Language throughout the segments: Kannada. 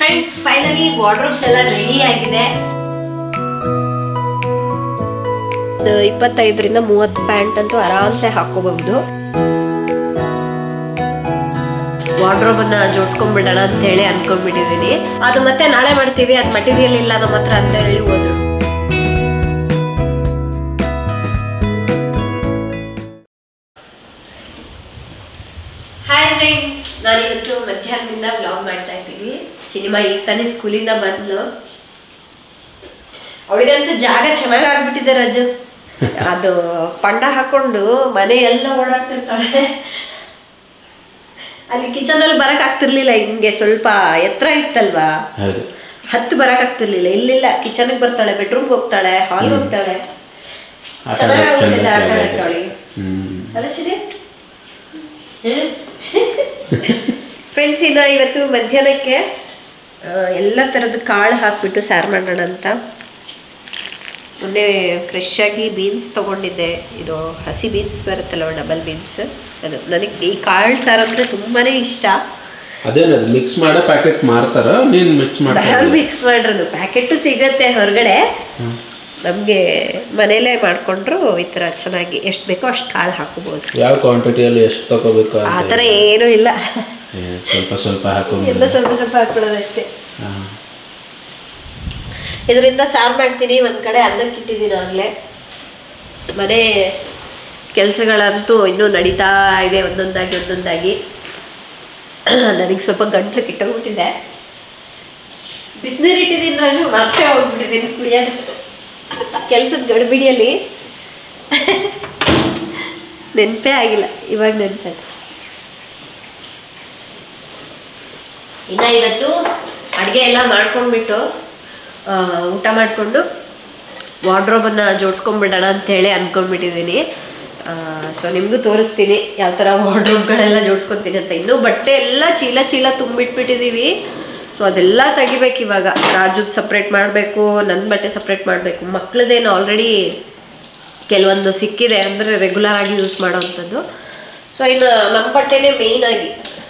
ಫ್ರೆಂಡ್ಸ್ ಫೈನಲಿ ವಾರ್ಡ್ರೋಬ್ಸ್ ಎಲ್ಲ ರೆಡಿ ಆಗಿದೆ ಒಂದು ಇಪ್ಪತ್ತೈದರಿಂದ ಮೂವತ್ತು ಪ್ಯಾಂಟ್ ಅಂತೂ ಆರಾಮ್ಸೆ ಹಾಕೋಬಹುದು ವಾರ್ಡ್ರೋಬ್ ಅನ್ನ ಜೋಡಿಸ್ಕೊಂಡ್ಬಿಡೋಣ ಅಂತ ಹೇಳಿ ಅನ್ಕೊಂಡ್ಬಿಟ್ಟಿದೀನಿ ಅದು ಮತ್ತೆ ನಾಳೆ ಮಾಡ್ತೀವಿ ಅದು ಮಟೀರಿಯಲ್ ಇಲ್ಲ ನಮ್ಮ ಹತ್ರ ಅಂತ ಹೇಳಿ ಹೋದ್ರು ಹಾಯ್ ಫ್ರೆಂಡ್ಸ್ ನಾನಿವತ್ತು ಮಧ್ಯಾಹ್ನದಿಂದ ವ್ಲಾಗ್ ಮಾಡ್ತಾ ಇದ್ದೀನಿ ಸಿನಿಮಾ ಈಗ ತಾನೇ ಸ್ಕೂಲಿಂದ ಬಂದ್ಲು ಅವಳಿಗಂತೂ ಜಾಗ ಚೆನ್ನಾಗಿ ಆಗ್ಬಿಟ್ಟಿದೆ ರಜು ಅದು ಪಂಡ ಹಾಕೊಂಡು ಮನೆ ಎಲ್ಲ ಓಡಾಡ್ತಿರ್ತಾಳೆ ಅಲ್ಲಿ ಕಿಚನ್ ಅಲ್ಲಿ ಬರಕ್ ಆಗ್ತಿರ್ಲಿಲ್ಲ ಹಿಂಗೆ ಸ್ವಲ್ಪ ಎತ್ತರ ಇತ್ತಲ್ವಾ ಹೌದು ಹತ್ತು ಬರಕ್ ಆಗ್ತಿರ್ಲಿಲ್ಲ ಇಲ್ಲಿಲ್ಲ ಕಿಚನ್ಗೆ ಬರ್ತಾಳೆ ಬೆಡ್ರೂಮ್ಗೆ ಹೋಗ್ತಾಳೆ ಹಾಲ್ಗೆ ಹೋಗ್ತಾಳೆ ಆಟ ಚೆನ್ನಾಗಿ ಆಡೋಕೆ ಆಗ್ಬಿಟ್ಟಿದೆ ಆಟ ಚೆನ್ನಾಗಿ ಆಡಕ್ಕೆ ಅವಳಿಗೆ ಹ್ಮ್ ಅಲ್ಲ ಶಿರಿ ಫ್ರೆಂಡ್ಸ್ ಇನ್ನು ಇವತ್ತು ಮಧ್ಯಾಹ್ನಕ್ಕೆ ಆ, ಎಲ್ಲ ಥರದ ಕಾಳು ಹಾಕ್ಬಿಟ್ಟು ಸಾರು ಮಾಡೋಣ ಅಂತ ಮೊನ್ನೆ ಫ್ರೆಶ್ ಆಗಿ ಬೀನ್ಸ್ ತೊಗೊಂಡಿದ್ದೆ ಇದು ಹಸಿ ಬೀನ್ಸ್ ಬರುತ್ತಲ್ಲ ಡಬಲ್ ಬೀನ್ಸ್ ಅದು ನನಗೆ ಈ ಕಾಳು ಸಾರು ಅಂದರೆ ತುಂಬಾ ಇಷ್ಟ ಅದೇನದು ಮಿಕ್ಸ್ ಮಾಡೋ ಪ್ಯಾಕೆಟ್ ಮಾರ್ತಾರ ನೀನ್ ಮಿಕ್ಸ್ ನಾನು ಮಾಡ್ತಾರೆ ಮಿಕ್ಸ್ ಮಾಡಿರೋದು ಪ್ಯಾಕೆಟು ಸಿಗತ್ತೆ ಹೊರಗಡೆ ನಮಗೆ ಮನೇಲೇ ಮಾಡಿಕೊಂಡ್ರು ಈ ಥರ ಚೆನ್ನಾಗಿ ಎಷ್ಟು ಬೇಕೋ ಅಷ್ಟು ಕಾಳು ಹಾಕೋಬೋದು ಯಾವ ಕ್ವಾಂಟಿಟಿಯಲ್ಲಿ ಎಷ್ಟು ತಗೋಬೇಕು ಆ ಅಂತ ಥರ ಏನೂ ಇಲ್ಲ ಏ, ಸ್ವಲ್ಪ ಸ್ವಲ್ಪ ಹಾಕೊಂಡು ಎಲ್ಲ ಸ್ವಲ್ಪ ಸ್ವಲ್ಪ ಹಾಕೊಳ್ಳೋದು ಅಷ್ಟೇ ಇದರಿಂದ ಸಾರು ಮಾಡ್ತೀನಿ ಒಂದು ಕಡೆ ಅನ್ನಕ್ಕೆ ಇಟ್ಟಿದ್ದೀನಿ ಆಗಲೇ ಮನೆ ಕೆಲಸಗಳಂತೂ ಇನ್ನೂ ನಡೀತಾ ಇದೆ ಒಂದೊಂದಾಗಿ ಒಂದೊಂದಾಗಿ ನನಗೆ ಸ್ವಲ್ಪ ಗಂಟ್ಲು ಕಿಟ್ಟೋಗ್ಬಿಟ್ಟಿದೆ ಬಿಸಿನೀರು ಇಟ್ಟಿದ್ದೀನಿ ರಾಜು ಮತ್ತೆ ಹೋಗ್ಬಿಟ್ಟಿದ್ದೀನಿ ಕುಡಿಯೋದು ಕೆಲಸದ ಗಡಿಬಿಡಿಯಲ್ಲಿ ನೆನಪೇ ಆಗಿಲ್ಲ ಇವಾಗ ನೆನಪಾಯ್ತು ಇನ್ನು ಇವತ್ತು ಅಡುಗೆ ಎಲ್ಲ ಮಾಡ್ಕೊಂಡ್ಬಿಟ್ಟು ಆ, ಊಟ ಮಾಡಿಕೊಂಡು ವಾರ್ಡ್ರೋಬನ್ನು ಜೋಡಿಸ್ಕೊಂಡ್ಬಿಡೋಣ ಅಂತೇಳಿ ಅಂದ್ಕೊಂಡ್ಬಿಟ್ಟಿದ್ದೀನಿ ಸೊ ನಿಮಗೂ ತೋರಿಸ್ತೀನಿ ಯಾವ ಥರ ವಾರ್ಡ್ರೋಬ್ಗಳೆಲ್ಲ ಜೋಡಿಸ್ಕೊತೀನಿ ಅಂತ ಇನ್ನೂ ಬಟ್ಟೆ ಎಲ್ಲ ಚೀಲ ಚೀಲ ತುಂಬಿಟ್ಬಿಟ್ಟಿದ್ದೀವಿ ಸೊ ಅದೆಲ್ಲ ತೆಗಿಬೇಕು ಇವಾಗ ರಾಜುದ್ ಸಪ್ರೇಟ್ ಮಾಡಬೇಕು ನನ್ನ ಬಟ್ಟೆ ಸಪ್ರೇಟ್ ಮಾಡಬೇಕು ಮಕ್ಳದ್ದೇನು ಆಲ್ರೆಡಿ ಕೆಲವೊಂದು ಸಿಕ್ಕಿದೆ ಅಂದರೆ ರೆಗ್ಯುಲರ್ ಆಗಿ ಯೂಸ್ ಮಾಡೋವಂಥದ್ದು ಸೊ ಇನ್ನು ನಮ್ಮ ಬಟ್ಟೆನೇ ಮೇಯ್ನಾಗಿ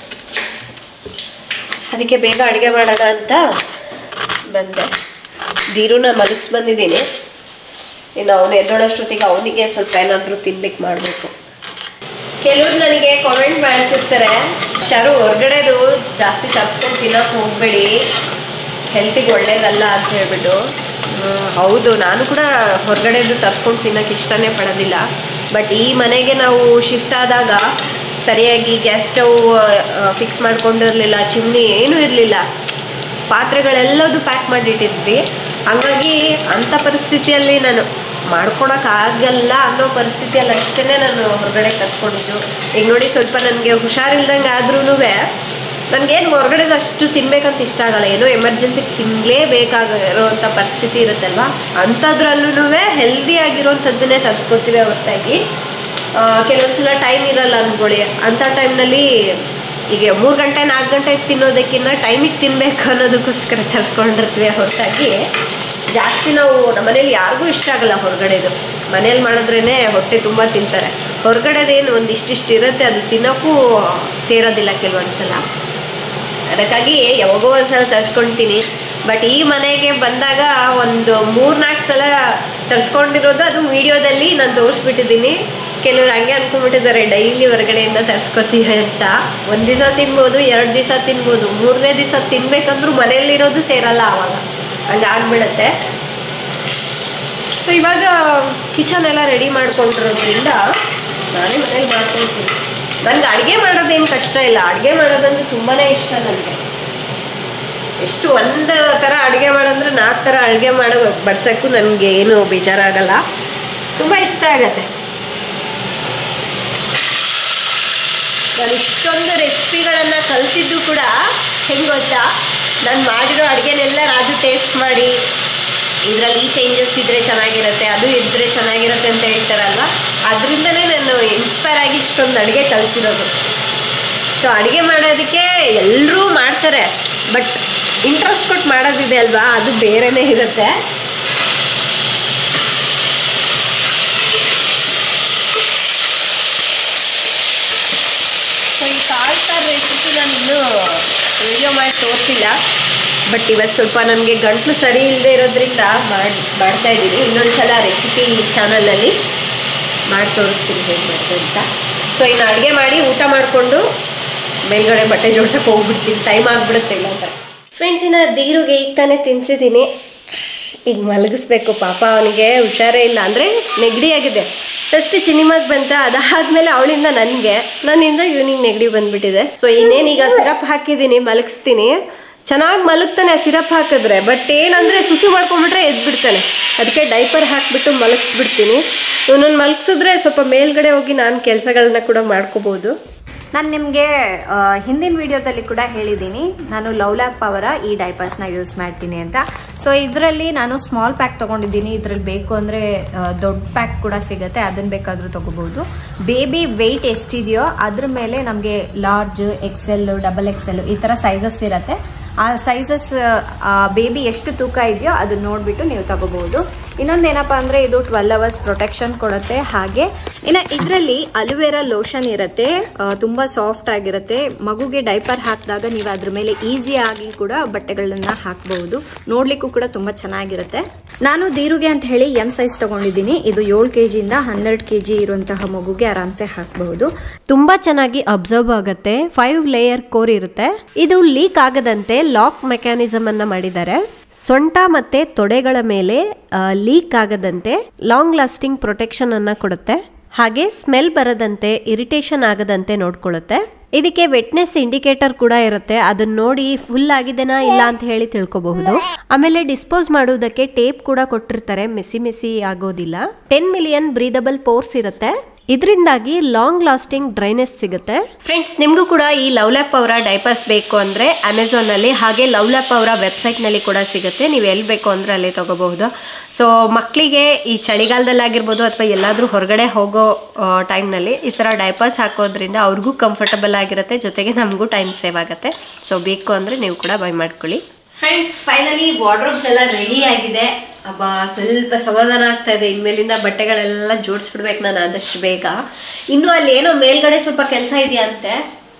ಅದಕ್ಕೆ ಬೇಗ ಅಡುಗೆ ಮಾಡೋಣ ಅಂತ ಬಂದೆ ದೀರುನ ಮಲಗಿಸ್ ಬಂದಿದ್ದೀನಿ ಇನ್ನು ಅವನು ಎದ್ದೋಳಷ್ಟೊತ್ತಿಗೆ ಅವನಿಗೆ ಸ್ವಲ್ಪ ಏನಾದರೂ ತಿನ್ಬೇಕು ಮಾಡಬೇಕು ಕೆಲವ್ರು ನನಗೆ ಕಾಮೆಂಟ್ ಮಾಡ್ತಿರ್ತಾರೆ ಶರು ಹೊರಗಡೆದು ಜಾಸ್ತಿ ತಪ್ಸ್ಕೊಂಡು ತಿನ್ನೋಕೆ ಹೋಗಬೇಡಿ ಹೆಲ್ತಿಗೆ ಒಳ್ಳೇದಲ್ಲ ಅಂತ ಹೇಳ್ಬಿಟ್ಟು ಹ್ಮ್, ಹೌದು ನಾನು ಕೂಡ ಹೊರಗಡೆದು ತರ್ಸ್ಕೊಂಡು ತಿನ್ನೋಕೆ ಇಷ್ಟನೇ ಪಡೋದಿಲ್ಲ ಬಟ್ ಈ ಮನೆಗೆ ನಾವು ಶಿಫ್ಟ್ ಆದಾಗ ಸರಿಯಾಗಿ ಗ್ಯಾಸ್ ಸ್ಟವ್ ಫಿಕ್ಸ್ ಮಾಡ್ಕೊಂಡಿರಲಿಲ್ಲ ಚಿಮ್ನಿ ಏನೂ ಇರಲಿಲ್ಲ ಪಾತ್ರೆಗಳೆಲ್ಲದು ಪ್ಯಾಕ್ ಮಾಡಿಟ್ಟಿದ್ವಿ ಹಂಗಾಗಿ ಅಂಥ ಪರಿಸ್ಥಿತಿಯಲ್ಲಿ ನಾನು ಮಾಡ್ಕೊಳಕ್ಕಾಗಲ್ಲ ಅನ್ನೋ ಪರಿಸ್ಥಿತಿಯಲ್ಲಿ ಅಷ್ಟೇ ನಾನು ಹೊರಗಡೆ ಕರ್ಸ್ಕೊಂಡಿದ್ದು ಈಗ ನೋಡಿ ಸ್ವಲ್ಪ ನನಗೆ ಹುಷಾರಿಲ್ದಂಗೆ ಆದ್ರೂ ನನಗೇನು ಹೊರಗಡೆದು ಅಷ್ಟು ತಿನ್ಬೇಕಂತ ಇಷ್ಟ ಆಗಲ್ಲ ಏನೋ ಎಮರ್ಜೆನ್ಸಿಗೆ ತಿನ್ನಲೇಬೇಕಾಗಿರೋವಂಥ ಪರಿಸ್ಥಿತಿ ಇರುತ್ತಲ್ವ ಅಂಥದ್ರಲ್ಲೂ ಹೆಲ್ದಿ ಆಗಿರೋವಂಥದ್ದನ್ನೇ ತರಿಸ್ಕೊಡ್ತೀವಿ ಹೊರತಾಗಿ ಕೆಲವೊಂದ್ಸಲ ಟೈಮ್ ಇರಲ್ಲ ಅಂದ್ಕೊಳ್ಳಿ ಅಂಥ ಟೈಮ್ನಲ್ಲಿ ಈಗ ಮೂರು ಗಂಟೆ ನಾಲ್ಕು ಗಂಟೆ ತಿನ್ನೋದಕ್ಕಿಂತ ಟೈಮಿಗೆ ತಿನ್ನಬೇಕು ಅನ್ನೋದಕ್ಕೋಸ್ಕರ ತರಿಸ್ಕೊಂಡಿರ್ತೀವಿ ಹೊರತಾಗಿ ಜಾಸ್ತಿ ನಾವು ನಮ್ಮ ಮನೇಲಿ ಯಾರಿಗೂ ಇಷ್ಟ ಆಗಲ್ಲ ಹೊರಗಡೆದು ಮನೇಲಿ ಮಾಡಿದ್ರೇ ಹೊಟ್ಟೆ ತುಂಬ ತಿಂತಾರೆ ಹೊರಗಡೆದೇನು ಒಂದು ಇಷ್ಟಿಷ್ಟು ಇರುತ್ತೆ ಅದು ತಿನ್ನೋಕ್ಕೂ ಸೇರೋದಿಲ್ಲ ಕೆಲವೊಂದು ಸಲ ಅದಕ್ಕಾಗಿ ಯಾವಾಗೋ ಒಂದ್ಸಲ ತರಿಸ್ಕೊಳ್ತೀನಿ ಬಟ್ ಈ ಮನೆಗೆ ಬಂದಾಗ ಒಂದು ಮೂರ್ನಾಲ್ಕು ಸಲ ತರಿಸ್ಕೊಂಡಿರೋದು ಅದು ವಿಡಿಯೋದಲ್ಲಿ ನಾನು ತೋರಿಸ್ಬಿಟ್ಟಿದ್ದೀನಿ ಕೆಲವ್ರು ಹಂಗೆ ಅನ್ಕೊಂಡ್ಬಿಟ್ಟಿದ್ದಾರೆ ಡೈಲಿ ಹೊರಗಡೆಯಿಂದ ತರಿಸ್ಕೊತೀವಿ ಅಂತ ಒಂದು ದಿವಸ ತಿನ್ಬೋದು ಎರಡು ದಿವಸ ತಿನ್ಬೋದು ಮೂರನೇ ದಿವಸ ತಿನ್ಬೇಕಂದ್ರೂ ಮನೆಯಲ್ಲಿರೋದು ಸೇರಲ್ಲ ಆವಾಗ ಹಂಗೆ ಆಗ್ಬಿಡತ್ತೆ ಸೊ ಇವಾಗ ಕಿಚನ್ ಎಲ್ಲ ರೆಡಿ ಮಾಡ್ಕೊಂಡಿರೋದ್ರಿಂದ ನಾನೇ ಮನೇಲಿ ಮಾಡ್ಕೊಳ್ತೀನಿ ನನಗೆ ಅಡುಗೆ ಮಾಡೋದೇನು ಕಷ್ಟ ಇಲ್ಲ ಅಡುಗೆ ಮಾಡೋದಂದ್ರೆ ತುಂಬಾ ಇಷ್ಟ ನನಗೆ ಎಷ್ಟು ಒಂದು ಥರ ಅಡುಗೆ ಮಾಡೋಂದ್ರೆ ನಾಲ್ಕು ಥರ ಅಡುಗೆ ಮಾಡೋ ಬಡ್ಸೋಕ್ಕೂ ನನಗೆ ಏನು ಬೇಜಾರಾಗಲ್ಲ ತುಂಬ ಇಷ್ಟ ಆಗತ್ತೆ ನಾನು ಇಷ್ಟೊಂದು ರೆಸಿಪಿಗಳನ್ನು ಕಲಿತಿದ್ದು ಕೂಡ ಹೆಂಗೆ ಗೊತ್ತಾ ನಾನು ಮಾಡಿರೋ ಅಡುಗೆನೆಲ್ಲ ರಾಜು ಟೇಸ್ಟ್ ಮಾಡಿ ಇದರಲ್ಲಿ ಈ ಚೇಂಜಸ್ ಇದ್ದರೆ ಚೆನ್ನಾಗಿರುತ್ತೆ ಅದು ಇದ್ದರೆ ಚೆನ್ನಾಗಿರುತ್ತೆ ಅಂತ ಹೇಳ್ತಾರಲ್ವ ಅದರಿಂದನೇ ನಾನು ಇನ್ಸ್ಪೈರ್ ಆಗಿ ಇಷ್ಟೊಂದು ಅಡುಗೆ ಕಲಿತಿರೋದು ಸೊ ಅಡುಗೆ ಮಾಡೋದಕ್ಕೆ ಎಲ್ಲರೂ ಮಾಡ್ತಾರೆ ಬಟ್ ಇಂಟ್ರೆಸ್ಟ್ ಕೊಟ್ಟು ಮಾಡೋದಿದೆ ಅಲ್ವಾ ಅದು ಬೇರೆನೇ ಇರುತ್ತೆ ಸೊ ಈ ಕಾಳು ಸಾರು ರೆಸಿಪಿ ನಾನು ಇನ್ನೂ ವಿಡಿಯೋ ಮಾಡಿ ತೋರಿಸಿಲ್ಲ ಬಟ್ ಇವತ್ತು ಸ್ವಲ್ಪ ನನಗೆ ಗಂಟ್ಲು ಸರಿ ಇಲ್ಲದೆ ಇರೋದ್ರಿಂದ ಮಾಡಿ ಮಾಡ್ತಾ ಇದ್ದೀನಿ ಇನ್ನೊಂದು ಸಲ ರೆಸಿಪಿ ಚಾನಲಲ್ಲಿ ಮಾಡಿ ತೋರಿಸ್ತೀನಿ ಹೇಗೆ ಮಾಡೋದು ಅಂತ ಸೊ ಇನ್ನು ಅಡುಗೆ ಮಾಡಿ ಊಟ ಮಾಡಿಕೊಂಡು ಮೇಲ್ಗಡೆ ಬಟ್ಟೆ ಜೋಡ್ಸಕ್ಕೆ ಹೋಗ್ಬಿಡ್ತೀನಿ ಟೈಮ್ ಆಗಿಬಿಡುತ್ತೆ ಇಲ್ಲ ಅಂತ ಫ್ರೆಂಡ್ಸ್ ಇನ್ನು ದೀರುಗೆ ಈಗ ತಾನೇ ತಿನ್ಸಿದ್ದೀನಿ ಈಗ ಮಲಗಿಸ್ಬೇಕು ಪಾಪ ಅವನಿಗೆ ಹುಷಾರೇ ಇಲ್ಲ ಅಂದರೆ ನೆಗಡಿ ಆಗಿದೆ ಫಸ್ಟ್ ಚಿನಿಮಾಗ್ ಬಂತ ಅದಾದ್ಮೇಲೆ ಅವಳಿಂದ ನನಗೆ ನನ್ನಿಂದ ಇವನಿಗೆ ನೆಗಡಿ ಬಂದ್ಬಿಟ್ಟಿದೆ ಸೊ ಇನ್ನೇನು ಈಗ ಸಿರಪ್ ಹಾಕಿದ್ದೀನಿ ಮಲಗಿಸ್ತೀನಿ ಚೆನ್ನಾಗಿ ಮಲಗ್ತಾನೆ ಸಿರಪ್ ಹಾಕಿದ್ರೆ ಬಟ್ ಏನಂದರೆ ಸುಸು ಮಾಡ್ಕೊಂಬಿಟ್ರೆ ಎದ್ಬಿಡ್ತಾನೆ ಅದಕ್ಕೆ ಡೈಪರ್ ಹಾಕಿಬಿಟ್ಟು ಮಲಗಿಸ್ಬಿಡ್ತೀನಿ ಇವನನ್ನು ಮಲಗಿಸಿದ್ರೆ ಸ್ವಲ್ಪ ಮೇಲ್ಗಡೆ ಹೋಗಿ ನಾನು ಕೆಲಸಗಳನ್ನ ಕೂಡ ಮಾಡ್ಕೋಬೋದು ನಾನು ನಿಮಗೆ ಹಿಂದಿನ ವಿಡಿಯೋದಲ್ಲಿ ಕೂಡ ಹೇಳಿದ್ದೀನಿ ನಾನು ಲವ್ಲಾಕ್ ಪವರ ಈ ಡೈಪರ್ಸ್ನ ಯೂಸ್ ಮಾಡ್ತೀನಿ ಅಂತ ಸೊ ಇದರಲ್ಲಿ ನಾನು ಸ್ಮಾಲ್ ಪ್ಯಾಕ್ ತೊಗೊಂಡಿದ್ದೀನಿ ಇದರಲ್ಲಿ ಬೇಕು ಅಂದರೆ ದೊಡ್ಡ ಪ್ಯಾಕ್ ಕೂಡ ಸಿಗುತ್ತೆ ಅದನ್ನು ಬೇಕಾದರೂ ತೊಗೋಬೋದು ಬೇಬಿ ವೆಯ್ಟ್ ಎಷ್ಟಿದೆಯೋ ಅದ್ರ ಮೇಲೆ ನಮಗೆ ಲಾರ್ಜ್ ಎಕ್ಸೆಲ್ ಡಬಲ್ ಎಕ್ಸೆಲ್ ಈ ಥರ ಸೈಜಸ್ ಇರುತ್ತೆ ಆ ಸೈಜಸ್ ಬೇಬಿ ಎಷ್ಟು ತೂಕ ಇದೆಯೋ ಅದನ್ನ ನೋಡಿಬಿಟ್ಟು ನೀವು ತಗೋಬಹುದು ಇನ್ನೊಂದು ಏನಪ್ಪ ಅಂದರೆ ಇದು ಟ್ವೆಲ್ ಅವರ್ಸ್ ಪ್ರೊಟೆಕ್ಷನ್ ಕೊಡುತ್ತೆ ಹಾಗೆ ಇನ್ನು ಇದರಲ್ಲಿ ಅಲುವೆರಾ ಲೋಷನ್ ಇರುತ್ತೆ ಆ, ತುಂಬ ಸಾಫ್ಟ್ ಆಗಿರುತ್ತೆ ಮಗುಗೆ ಡೈಪರ್ ಹಾಕಿದಾಗ ನೀವು ಅದ್ರ ಮೇಲೆ ಈಸಿಯಾಗಿ ಕೂಡ ಬಟ್ಟೆಗಳನ್ನ ಹಾಕಬಹುದು ನೋಡ್ಲಿಕ್ಕೂ ಕೂಡ ತುಂಬ ಚೆನ್ನಾಗಿರುತ್ತೆ ನಾನು ದೀರುಗೆ ಅಂತ ಹೇಳಿ ಎಂ ಸೈಜ್ ತಗೊಂಡಿದ್ದೀನಿ ಇದು ಏಳು ಕೆ ಜಿಯಿಂದ ಹನ್ನೆರಡು ಕೆ ಜಿ ಇರುವಂತಹ ಮಗುಗೆ ಆರಾಮ್ಸೆ ಹಾಕಬಹುದು ತುಂಬಾ ಚೆನ್ನಾಗಿ ಅಬ್ಸರ್ವ್ ಆಗುತ್ತೆ ಫೈವ್ ಲೇಯರ್ ಕೋರ್ ಇರುತ್ತೆ ಇದು ಲೀಕ್ ಆಗದಂತೆ ಲಾಕ್ ಮೆಕ್ಯಾನಿಸಮ್ ಅನ್ನ ಮಾಡಿದ್ದಾರೆ ಸೊಂಟ ಮತ್ತೆ ತೊಡೆಗಳ ಮೇಲೆ ಲೀಕ್ ಆಗದಂತೆ ಲಾಂಗ್ ಲಾಸ್ಟಿಂಗ್ ಪ್ರೊಟೆಕ್ಷನ್ ಅನ್ನ ಕೊಡುತ್ತೆ ಹಾಗೆ ಸ್ಮೆಲ್ ಬರದಂತೆ ಇರಿಟೇಷನ್ ಆಗದಂತೆ ನೋಡ್ಕೊಳ್ಳುತ್ತೆ ಇದಕ್ಕೆ ವೆಟ್ನೆಸ್ ಇಂಡಿಕೇಟರ್ ಕೂಡ ಇರುತ್ತೆ ಅದನ್ನ ನೋಡಿ ಫುಲ್ ಆಗಿದೆನಾ ಇಲ್ಲ ಅಂತ ಹೇಳಿ ತಿಳ್ಕೊಬಹುದು ಆಮೇಲೆ ಡಿಸ್ಪೋಸ್ ಮಾಡುವುದಕ್ಕೆ ಟೇಪ್ ಕೂಡ ಕೊಟ್ಟಿರ್ತಾರೆ ಮೆಸಿ ಮೆಸಿ ಆಗೋದಿಲ್ಲ ಟೆನ್ ಮಿಲಿಯನ್ ಬ್ರೀದಬಲ್ ಪೋರ್ಸ್ ಇರುತ್ತೆ ಇದರಿಂದಾಗಿ ಲಾಂಗ್ ಲಾಸ್ಟಿಂಗ್ ಡ್ರೈನೆಸ್ ಸಿಗುತ್ತೆ ಫ್ರೆಂಡ್ಸ್ ನಿಮಗೂ ಕೂಡ ಈ ಲವ್ಲ್ಯಾಪ್ ಅವರ ಡೈಪರ್ಸ್ ಬೇಕು ಅಂದರೆ ಅಮೆಝಾನಲ್ಲಿ ಹಾಗೆ ಲವ್ಲ್ಯಾಪ್ ಅವರ ವೆಬ್ಸೈಟ್ನಲ್ಲಿ ಕೂಡ ಸಿಗುತ್ತೆ ನೀವು ಎಲ್ಲಿ ಬೇಕು ಅಂದರೆ ಅಲ್ಲಿ ತಗೋಬಹುದು ಸೊ ಮಕ್ಕಳಿಗೆ ಈ ಚಳಿಗಾಲದಲ್ಲಾಗಿರ್ಬೋದು ಅಥವಾ ಎಲ್ಲಾದರೂ ಹೊರಗಡೆ ಹೋಗೋ ಟೈಮ್ನಲ್ಲಿ ಈ ಥರ ಡೈಪರ್ಸ್ ಹಾಕೋದ್ರಿಂದ ಅವ್ರಿಗೂ ಕಂಫರ್ಟಬಲ್ ಆಗಿರುತ್ತೆ ಜೊತೆಗೆ ನಮಗೂ ಟೈಮ್ ಸೇವ್ ಆಗುತ್ತೆ ಸೊ ಬೇಕು ಅಂದರೆ ನೀವು ಕೂಡ ಬೈ ಮಾಡ್ಕೊಳ್ಳಿ ಫ್ರೆಂಡ್ಸ್ ಫೈನಲಿ ವಾರ್ಡ್ರೋಬ್ಸ್ ಎಲ್ಲ ರೆಡಿ ಆಗಿದೆ ಅಬ್ಬಾ ಸ್ವಲ್ಪ ಸಮಾಧಾನ ಆಗ್ತಾ ಇದೆ ಇನ್ಮೇಲಿಂದ ಬಟ್ಟೆಗಳೆಲ್ಲ ಜೋಡಿಸ್ಬಿಡ್ಬೇಕು ನಾನು ಆದಷ್ಟು ಬೇಗ ಇನ್ನು ಅಲ್ಲಿ ಏನೋ ಮೇಲ್ಗಡೆ ಸ್ವಲ್ಪ ಕೆಲಸ ಇದೆಯಂತೆ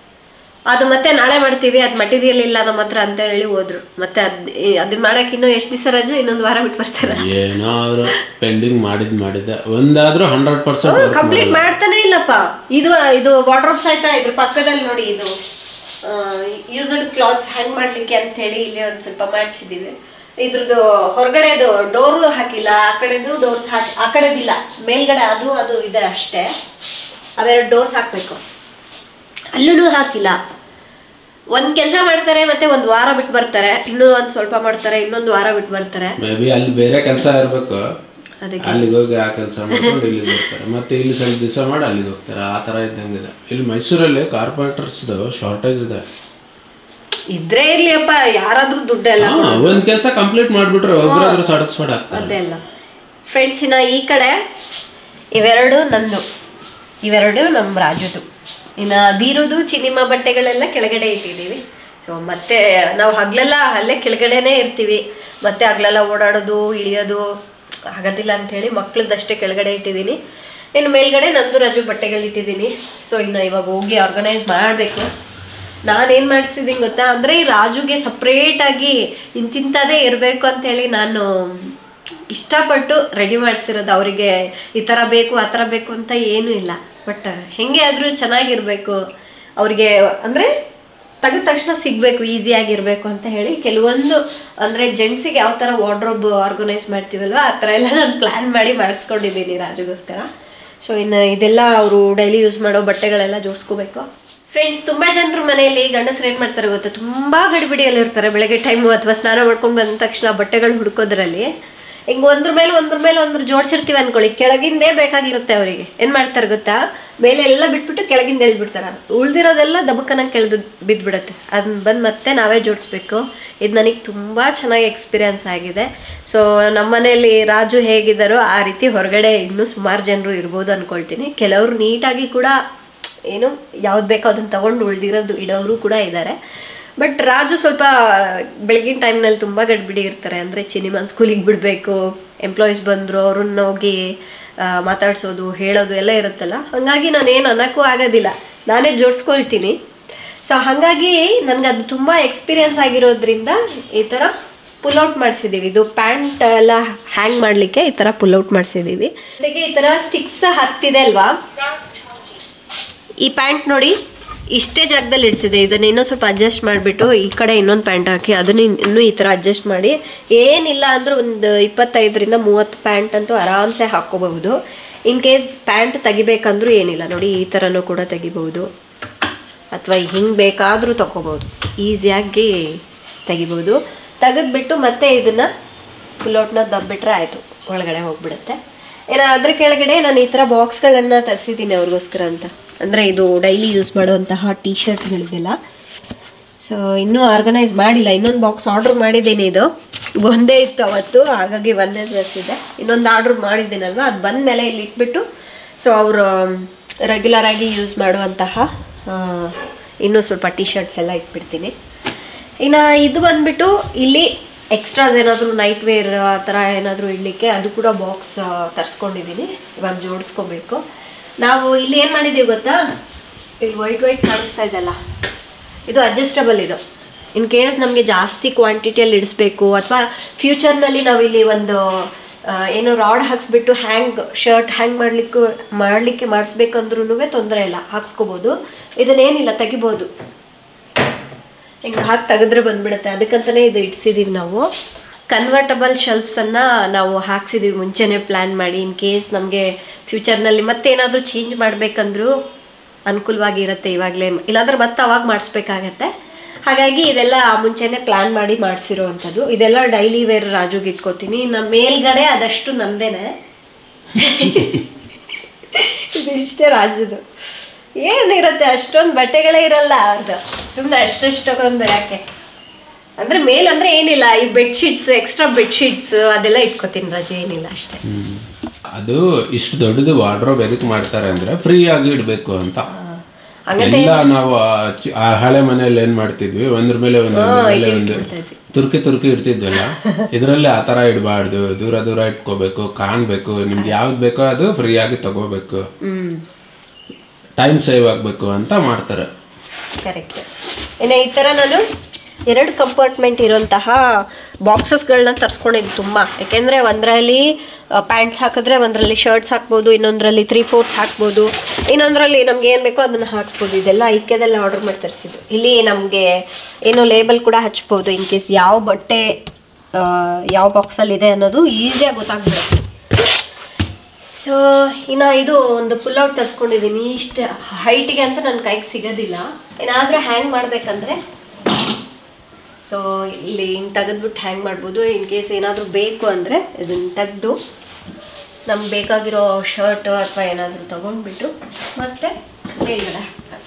ಅದು ಮತ್ತೆ ನಾಳೆ ಮಾಡ್ತೀವಿ ಅದು ಮಟೀರಿಯಲ್ ಇಲ್ಲ ನಮ್ಮ ಹತ್ರ ಅಂತ ಹೇಳಿ ಹೋದ್ರು ಮತ್ತೆ ಅದ್ ಅದನ್ನ ಮಾಡಕ್ಕೆ ಇನ್ನೂ ಎಷ್ಟು ದಿವಸ ರಜೆ ಇನ್ನೊಂದು ವಾರ ಬಿಟ್ಟು ಬರ್ತಾರೆ ಏನೋ ಅವರು ಪೆಂಡಿಂಗ್ ಮಾಡಿದ್ ಮಾಡಿದ್ದೆ ಒಂದಾದ್ರೂ ಹಂಡ್ರೆಡ್ ಪರ್ಸೆಂಟ್ ಕಂಪ್ಲೀಟ್ ಮಾಡ್ತಾನೆ ಇಲ್ಲಪ್ಪ ಇದು ಇದು ವಾರ್ಡ್ರೋಬ್ಸ್ ಆಯ್ತಾ ಇದ್ರ ಪಕ್ಕದಲ್ಲಿ ನೋಡಿ ಇದು ಯೂಸ್ಡ್ ಕ್ಲಾತ್ಸ್ ಹ್ಯಾಂಗ್ ಮಾಡ್ಲಿಕ್ಕೆ ಅಂತ ಹೇಳಿ ಇಲ್ಲಿ ಒಂದು ಸ್ವಲ್ಪ ಮಾಡಿಸಿದೀವಿ ಇದ್ರದ್ದು ಹೊರಗಡೆದು ಡೋರು ಹಾಕಿಲ್ಲ ಆ ಕಡೆದು ಡೋರ್ಸ್ ಹಾಕಿ ಆ ಕಡೆದಿಲ್ಲ ಮೇಲ್ಗಡೆ ಅದು ಅದು ಇದೆ ಅಷ್ಟೇ ಅವೆರಡು ಡೋರ್ಸ್ ಹಾಕ್ಬೇಕು ಅಲ್ಲೂ ಹಾಕಿಲ್ಲ ಒಂದ್ ಕೆಲಸ ಮಾಡ್ತಾರೆ ಮತ್ತೆ ಒಂದ್ ವಾರ ಬಿಟ್ಟು ಬರ್ತಾರೆ ಇನ್ನೂ ಒಂದ್ ಸ್ವಲ್ಪ ಮಾಡ್ತಾರೆ ಇನ್ನೊಂದು ವಾರ ಬಿಟ್ಟು ಬರ್ತಾರೆ ಮೇ ಬಿ ಅಲ್ಲಿ ಬೇರೆ ಕೆಲಸ ಇರ್ಬೇಕು ಅದಕ್ಕೆ ಅಲ್ಲಿಗೆ ಹೋಗಿ ಆ ಕೆಲಸ ಮಾಡ್ಕೊಂಡು ಇಲ್ಲಿಗೆ ಹೋಗ್ತಾರೆ ಮತ್ತೆ ಇಲ್ಲಿ ಸ್ವಲ್ಪ ದಿವಸ ಮಾಡಿ ಅಲ್ಲಿಗೆ ಹೋಗ್ತಾರೆ ಆ ಥರ ಇದ್ದಂಗಿದೆ ಇಲ್ಲಿ ಮೈಸೂರಲ್ಲಿ ಕಾರ್ಪೊರೇಟರ್ಸ್ದು ಶಾರ್ಟೇಜ್ ಇದೆ ಇದ್ರೆ ಇರ್ಲಿ ಅಪ್ಪ ಯಾರಾದ್ರೂ ದುಡ್ಡೆಲ್ಲ ಹಾ, ಒಂದ್ ಕೆಲಸ ಕಂಪ್ಲೀಟ್ ಮಾಡ್ಬಿಟ್ರೆ ಒಬ್ಬರಾದ್ರೂ ಸ್ಯಾಟಿಸ್ಫೈಡ್ ಆಗ್ತಾರೆ ಅದೆಲ್ಲ ಫ್ರೆಂಡ್ಸ್ ಇನ್ನ ಈ ಕಡೆ ಇವೆರಡು ನಂದು ಇವೆರಡು ನಮ್ಮ ರಾಜುದು ಇನ್ನು ಬೀರುದು ಚಿನಿಮಾ ಬಟ್ಟೆಗಳೆಲ್ಲ ಕೆಳಗಡೆ ಇಟ್ಟಿದ್ದೀವಿ ಸೊ ಮತ್ತೆ ನಾವು ಹಗ್ಲೆಲ್ಲ ಅಲ್ಲೇ ಕೆಳಗಡೆನೇ ಇರ್ತೀವಿ ಮತ್ತೆ ಹಗ್ಲೆಲ್ಲ ಓಡಾಡೋದು ಇಳಿಯೋದು ಆಗೋದಿಲ್ಲ ಅಂಥೇಳಿ ಮಕ್ಳದ್ದಷ್ಟೇ ಕೆಳಗಡೆ ಇಟ್ಟಿದ್ದೀನಿ ಇನ್ನು ಮೇಲ್ಗಡೆ ನಂದು ರಾಜು ಬಟ್ಟೆಗಳು ಇಟ್ಟಿದ್ದೀನಿ ಸೊ ಇನ್ನು ಇವಾಗ ಹೋಗಿ ಆರ್ಗನೈಸ್ ಮಾಡಬೇಕು ನಾನೇನು ಮಾಡಿಸಿದ್ದೀನಿ ಗೊತ್ತಾ ಅಂದರೆ ಈ ರಾಜುಗೆ ಸಪ್ರೇಟಾಗಿ ಇಂತಿಂಥದೇ ಇರಬೇಕು ಅಂತೇಳಿ ನಾನು ಇಷ್ಟಪಟ್ಟು ರೆಡಿ ಮಾಡಿಸಿರೋದು ಅವರಿಗೆ ಈ ಥರ ಬೇಕು ಆ ಥರ ಬೇಕು ಅಂತ ಏನೂ ಇಲ್ಲ ಬಟ್ ಹೆಂಗೆ ಆದರೂ ಚೆನ್ನಾಗಿರಬೇಕು ಅವರಿಗೆ ಅಂದರೆ ತೆಗೆದ ತಕ್ಷಣ ಸಿಗಬೇಕು ಈಸಿಯಾಗಿರಬೇಕು ಅಂತ ಹೇಳಿ ಕೆಲವೊಂದು ಅಂದರೆ ಜೆಂಟ್ಸಿಗೆ ಯಾವ ಥರ ವಾರ್ಡ್ರೋಬ್ ಆರ್ಗನೈಸ್ ಮಾಡ್ತೀವಲ್ವ ಆ ಥರ ಎಲ್ಲ ನಾನು ಪ್ಲ್ಯಾನ್ ಮಾಡಿ ಮಾಡಿಸ್ಕೊಂಡಿದ್ದೀನಿ ರಾಜುಗೋಸ್ಕರ ಸೊ ಇನ್ನು ಇದೆಲ್ಲ ಅವರು ಡೈಲಿ ಯೂಸ್ ಮಾಡೋ ಬಟ್ಟೆಗಳೆಲ್ಲ ಜೋಡಿಸ್ಕೋಬೇಕು ಫ್ರೆಂಡ್ಸ್ ತುಂಬ ಜನರ ಮನೆಯಲ್ಲಿ ಗಂಡಸರು ಏನು ಮಾಡ್ತಾರೆ ಗೊತ್ತಾ ತುಂಬ ಗಡಿಬಿಡಿಯಲ್ಲಿ ಇರ್ತಾರೆ ಬೆಳಗ್ಗೆ ಟೈಮು ಅಥವಾ ಸ್ನಾನ ಮಾಡ್ಕೊಂಡು ಬಂದ ತಕ್ಷಣ ಬಟ್ಟೆಗಳು ಹುಡ್ಕೋದ್ರಲ್ಲಿ ಹಿಂಗೆ ಒಂದ್ರ ಮೇಲೆ ಒಂದ್ರ ಮೇಲೆ ಒಂದ್ರ ಜೋಡಿಸಿರ್ತೀವಿ ಅನ್ಕೊಳ್ಳಿ ಕೆಳಗಿಂದೇ ಬೇಕಾಗಿರುತ್ತೆ ಅವರಿಗೆ ಏನು ಮಾಡ್ತಾರೆ ಗೊತ್ತಾ ಮೇಲೆ ಎಲ್ಲ ಬಿಟ್ಬಿಟ್ಟು ಕೆಳಗಿಂದ ಎಳ್ಬಿಡ್ತಾರೆ ಉಳ್ದಿರೋದೆಲ್ಲ ದಬಕ್ಕನ ಕೆಳಗೆ ಬಿದ್ದುಬಿಡುತ್ತೆ ಅದನ್ನ ಬಂದು ಮತ್ತೆ ನಾವೇ ಜೋಡಿಸ್ಬೇಕು ಇದು ನನಗೆ ತುಂಬ ಚೆನ್ನಾಗಿ ಎಕ್ಸ್ಪೀರಿಯನ್ಸ್ ಆಗಿದೆ ಸೊ ನಮ್ಮ ಮನೆಯಲ್ಲಿ ರಾಜು ಹೇಗಿದ್ದಾರೋ ಆ ರೀತಿ ಹೊರಗಡೆ ಇನ್ನೂ ಸುಮಾರು ಜನರು ಇರ್ಬೋದು ಅಂದ್ಕೊಳ್ತೀನಿ ಕೆಲವರು ನೀಟಾಗಿ ಕೂಡ ಏನು ಯಾವ್ದು ಬೇಕೋ ಅದನ್ನು ತಗೊಂಡು ಉಳ್ದಿರೋದು ಇಡೋರು ಕೂಡ ಇದ್ದಾರೆ ಬಟ್ ರಾಜು ಸ್ವಲ್ಪ ಬೆಳಗಿನ ಟೈಮ್ನಲ್ಲಿ ತುಂಬ ಗಡ್ಬಿಡಿ ಇರ್ತಾರೆ ಅಂದರೆ ಸಿನಿಮಾ ಸ್ಕೂಲಿಗೆ ಬಿಡಬೇಕು ಎಂಪ್ಲಾಯೀಸ್ ಬಂದರು ಅವ್ರನ್ನ ಹೋಗಿ ಆ, ಮಾತಾಡ್ಸೋದು ಹೇಳೋದು ಎಲ್ಲ ಇರುತ್ತಲ್ಲ ಹಾಗಾಗಿ ನಾನೇನು ಅನ್ನೋಕ್ಕೂ ಆಗೋದಿಲ್ಲ ನಾನೇ ಜೋಡಿಸ್ಕೊಳ್ತೀನಿ ಸೊ ಹಾಗಾಗಿ ನನಗೆ ಅದು ತುಂಬ ಎಕ್ಸ್ಪೀರಿಯನ್ಸ್ ಆಗಿರೋದ್ರಿಂದ ಈ ಥರ ಪುಲ್ಔಟ್ ಮಾಡಿಸಿದ್ದೀವಿ ಇದು ಪ್ಯಾಂಟ್ ಎಲ್ಲ ಹ್ಯಾಂಗ್ ಮಾಡಲಿಕ್ಕೆ ಈ ಥರ ಪುಲ್ಔಟ್ ಮಾಡಿಸಿದ್ದೀವಿ ಜೊತೆಗೆ ಈ ಥರ ಸ್ಟಿಕ್ಸ್ ಹತ್ತಿದೆ ಅಲ್ವಾ ಈ ಪ್ಯಾಂಟ್ ನೋಡಿ ಇಷ್ಟೇ ಜಾಗದಲ್ಲಿ ಇಡ್ಸಿದೆ ಇದನ್ನ ಇನ್ನೂ ಸ್ವಲ್ಪ ಅಡ್ಜಸ್ಟ್ ಮಾಡಿಬಿಟ್ಟು ಈ ಕಡೆ ಇನ್ನೊಂದು ಪ್ಯಾಂಟ್ ಹಾಕಿ ಅದನ್ನ ಇನ್- ಇನ್ನೂ ಈ ಥರ ಅಡ್ಜಸ್ಟ್ ಮಾಡಿ ಏನಿಲ್ಲ ಅಂದ್ರೆ ಒಂದು ಇಪ್ಪತ್ತೈದರಿಂದ ಮೂವತ್ತು ಪ್ಯಾಂಟ್ ಅಂತೂ ಆರಾಮ್ಸೆ ಹಾಕ್ಕೋಬಹುದು ಇನ್ ಕೇಸ್ ಪ್ಯಾಂಟ್ ತೆಗಿಬೇಕಂದ್ರೂ ಏನಿಲ್ಲ ನೋಡಿ ಈ ಥರನೂ ಕೂಡ ತೆಗಿಬಹುದು ಅಥವಾ ಹಿಂಗೆ ಬೇಕಾದರೂ ತಗೋಬೋದು ಈಸಿಯಾಗಿ ತೆಗಿಬೋದು ತೆಗೆದ್ಬಿಟ್ಟು ಮತ್ತೆ ಇದನ್ನು ಪುಲ್ಔಟ್ನ ದಬ್ಬಿಟ್ರೆ ಆಯಿತು ಒಳಗಡೆ ಹೋಗ್ಬಿಡುತ್ತೆ ಏನೋ ಅದ್ರ ಕೆಳಗಡೆ ನಾನು ಈ ಥರ ಬಾಕ್ಸ್ಗಳನ್ನು ತರಿಸಿದ್ದೀನಿ ಅವ್ರಿಗೋಸ್ಕರ ಅಂತ ಅಂದರೆ ಇದು ಡೈಲಿ ಯೂಸ್ ಮಾಡುವಂತಹ ಟೀ ಶರ್ಟ್ಗಳಿಗೆಲ್ಲ ಸೊ ಇನ್ನೂ ಆರ್ಗನೈಸ್ ಮಾಡಿಲ್ಲ ಇನ್ನೊಂದು ಬಾಕ್ಸ್ ಆರ್ಡ್ರ್ ಮಾಡಿದ್ದೀನಿ ಇದು ಒಂದೇ ಇತ್ತು ಅವತ್ತು ಹಾಗಾಗಿ ಒಂದೇ ತರಿಸಿದ್ದೆ ಇನ್ನೊಂದು ಆರ್ಡ್ರ್ ಮಾಡಿದ್ದೀನಲ್ವ ಅದು ಬಂದ ಮೇಲೆ ಇಲ್ಲಿ ಇಟ್ಬಿಟ್ಟು ಸೊ ಅವರು ರೆಗ್ಯುಲರ್ ಆಗಿ ಯೂಸ್ ಮಾಡುವಂತಹ ಆ, ಇನ್ನೂ ಸ್ವಲ್ಪ ಟೀ ಶರ್ಟ್ಸ್ ಎಲ್ಲ ಇಟ್ಬಿಡ್ತೀನಿ ಇನ್ನು ಇದು ಬಂದ್ಬಿಟ್ಟು ಇಲ್ಲಿ ಎಕ್ಸ್ಟ್ರಾಸ್ ಏನಾದರೂ ನೈಟ್ ವೇರ್ ಆ ಥರ ಏನಾದರೂ ಇಡಲಿಕ್ಕೆ ಅದು ಕೂಡ ಬಾಕ್ಸ್ ತರಿಸ್ಕೊಂಡಿದ್ದೀನಿ ಇವಾಗ ಜೋಡಿಸ್ಕೋಬೇಕು ನಾವು ಇಲ್ಲಿ ಏನು ಮಾಡಿದ್ದೀವಿ ಗೊತ್ತಾ ಇಲ್ಲಿ ವೈಟ್ ವೈಟ್ ಕಾಣಿಸ್ತಾ ಇದೆಲ್ಲ ಇದು ಅಡ್ಜಸ್ಟಬಲ್ ಇದು ಇನ್ ಕೇಸ್ ನಮಗೆ ಜಾಸ್ತಿ ಕ್ವಾಂಟಿಟಿಯಲ್ಲಿ ಇಡಿಸ್ಬೇಕು ಅಥವಾ ಫ್ಯೂಚರ್ನಲ್ಲಿ ನಾವು ಇಲ್ಲಿ ಒಂದು ಆ, ಏನೋ ರಾಡ್ ಹಾಕ್ಸ್ಬಿಟ್ಟು ಹ್ಯಾಂಗ್ ಶರ್ಟ್ ಹ್ಯಾಂಗ್ ಮಾಡ್ಲಿಕ್ಕೆ ಮಾಡಲಿಕ್ಕೆ ಮಾಡಿಸ್ಬೇಕಂದ್ರೂ ತೊಂದರೆ ಇಲ್ಲ ಹಾಕ್ಸ್ಕೋಬೋದು ಇದನ್ನೇನಿಲ್ಲ ತೆಗಿಬೋದು ಹಿಂಗೆ ಹಾಕಿ ತೆಗೆದ್ರೆ ಬಂದ್ಬಿಡುತ್ತೆ ಅದಕ್ಕಂತಲೇ ಇದು ಇಡ್ಸಿದ್ದೀವಿ ನಾವು ಕನ್ವರ್ಟಬಲ್ ಶೆಲ್ಫ್ಸನ್ನು ನಾವು ಹಾಕ್ಸಿದ್ದೀವಿ ಮುಂಚೆನೇ ಪ್ಲ್ಯಾನ್ ಮಾಡಿ ಇನ್ ಕೇಸ್ ನಮಗೆ ಫ್ಯೂಚರ್ನಲ್ಲಿ ಮತ್ತೇನಾದರೂ ಚೇಂಜ್ ಮಾಡಬೇಕಂದ್ರೂ ಅನುಕೂಲವಾಗಿರುತ್ತೆ ಇವಾಗಲೇ ಇಲ್ಲಾಂದ್ರೆ ಮತ್ತೆ ಅವಾಗ ಮಾಡಿಸ್ಬೇಕಾಗತ್ತೆ ಹಾಗಾಗಿ ಇದೆಲ್ಲ ಮುಂಚೆನೇ ಪ್ಲ್ಯಾನ್ ಮಾಡಿ ಮಾಡಿಸಿರೋ ಅಂಥದ್ದು ಇದೆಲ್ಲ ಡೈಲಿ ವೇರ್ ರಾಜುಗೆ ಇಟ್ಕೋತೀನಿ ನಮ್ಮ ಮೇಲ್ಗಡೆ ಅದಷ್ಟು ನಂದೇನೆ ಇದು ಇಷ್ಟೇ ರಾಜುದು ಏನಿರುತ್ತೆ ಅಷ್ಟೊಂದು ಬಟ್ಟೆಗಳೇ ಇರಲ್ಲ ಅವ್ರದ್ದು ಸುಮ್ಮನೆ ಅಷ್ಟಷ್ಟೊಂದು ಯಾಕೆ ಅಂದ್ರೆ ಮೇಲಂದ್ರೆ ಏನಿಲ್ಲ ಈ ಬೆಡ್ಶೀಟ್ಸ್ ಎಕ್ಸ್ಟ್ರಾ ಬೆಡ್ಶೀಟ್ಸ್ ಅದೆಲ್ಲ ಇಟ್ಕೋತೀನಿ ರಾಜು ಏನಿಲ್ಲ ಅಷ್ಟೇ ಹ್ಮ್. ಅದು ಇಷ್ಟು ದೊಡ್ಡದು ವಾರ್ಡ್ರೋಬ್ ಎದಕ್ಕೆ ಮಾಡ್ತಾರೆ ಅಂದ್ರೆ ಫ್ರೀ ಆಗಿ ಇಡಬೇಕು ಅಂತ ಎಲ್ಲ ನಾವು ಆ ಚಿ- ಆ ಹಳೆ ಮನೆಯಲ್ಲಿ ಏನ್ ಮಾಡ್ತಿದ್ವಿ ಒಂದ್ರ ಮೇಲೆ ಒಂದು ಒಂದ್ರ ಮೇಲೆ ಒಂದು ತುರ್ಕಿ ತುರ್ಕಿ ಇಡ್ತಿದ್ವಲ್ಲ ಇದರಲ್ಲಿ ಆ ತರ ಇಡಬಾರ್ದು ದೂರ ದೂರ ಇಟ್ಕೋಬೇಕು ಕಾಣ್ಬೇಕು ನಿಮ್ಗೆ ಯಾವ್ದು ಬೇಕೋ ಅದು ಫ್ರೀ ಆಗಿ ತಗೋಬೇಕು ಹ್ಮ್ ಟೈಮ್ ಸೇವ್ ಆಗ್ಬೇಕು ಅಂತ ಮಾಡ್ತಾರೆ ಕರೆಕ್ಟ್ ಇನ್ನು ಈ ಥರ ನಾನು ಎರಡು ಕಂಪಾರ್ಟ್ಮೆಂಟ್ ಇರೋಂತಹ ಬಾಕ್ಸಸ್ಗಳನ್ನ ತರಿಸ್ಕೊಂಡಿದ್ದು ತುಂಬ ಯಾಕೆಂದರೆ ಒಂದರಲ್ಲಿ ಪ್ಯಾಂಟ್ಸ್ ಹಾಕಿದ್ರೆ ಒಂದರಲ್ಲಿ ಶರ್ಟ್ಸ್ ಹಾಕ್ಬೋದು ಇನ್ನೊಂದರಲ್ಲಿ ತ್ರೀ ಫೋರ್ತ್ಸ್ ಹಾಕ್ಬೋದು ಇನ್ನೊಂದರಲ್ಲಿ ನಮ್ಗೆ ಏನು ಬೇಕೋ ಅದನ್ನು ಹಾಕ್ಬೋದು ಇದೆಲ್ಲ ಐಕ್ಯದಲ್ಲ ಆರ್ಡರ್ ಮಾಡಿ ತರಿಸಿದ್ದು ಇಲ್ಲಿ ನಮಗೆ ಏನೋ ಲೇಬಲ್ ಕೂಡ ಹಚ್ಬೋದು ಇನ್ ಕೇಸ್ ಯಾವ ಬಟ್ಟೆ ಆ, ಯಾವ ಬಾಕ್ಸಲ್ಲಿ ಇದೆ ಅನ್ನೋದು ಈಸಿಯಾಗಿ ಗೊತ್ತಾಗ್ಬಿಡುತ್ತೆ ಸೊ ಇನ್ನು ಇದು ಒಂದು ಪುಲ್ ಔಟ್ ತರಿಸ್ಕೊಂಡಿದ್ದೀನಿ ಇಷ್ಟು ಹೈಟಿಗೆ ಅಂತ ನನ್ನ ಕೈಗೆ ಸಿಗೋದಿಲ್ಲ ಏನಾದರೂ ಹ್ಯಾಂಗ್ ಮಾಡಬೇಕಂದ್ರೆ ಸೊ ಇಲ್ಲಿ ಹಿಂಗೆ ತೆಗೆದ್ಬಿಟ್ಟು ಹ್ಯಾಂಗ್ ಮಾಡ್ಬೋದು ಇನ್ ಕೇಸ್ ಏನಾದರೂ ಬೇಕು ಅಂದರೆ ಇದನ್ನು ತೆಗೆದು ನಮ್ಗೆ ಬೇಕಾಗಿರೋ ಶರ್ಟ್ ಅಥವಾ ಏನಾದರೂ ತೊಗೊಂಡ್ಬಿಟ್ಟು ಮತ್ತೆ ಮೇಲ್ಗಡೆ ಹಾಕ್ತಾರೆ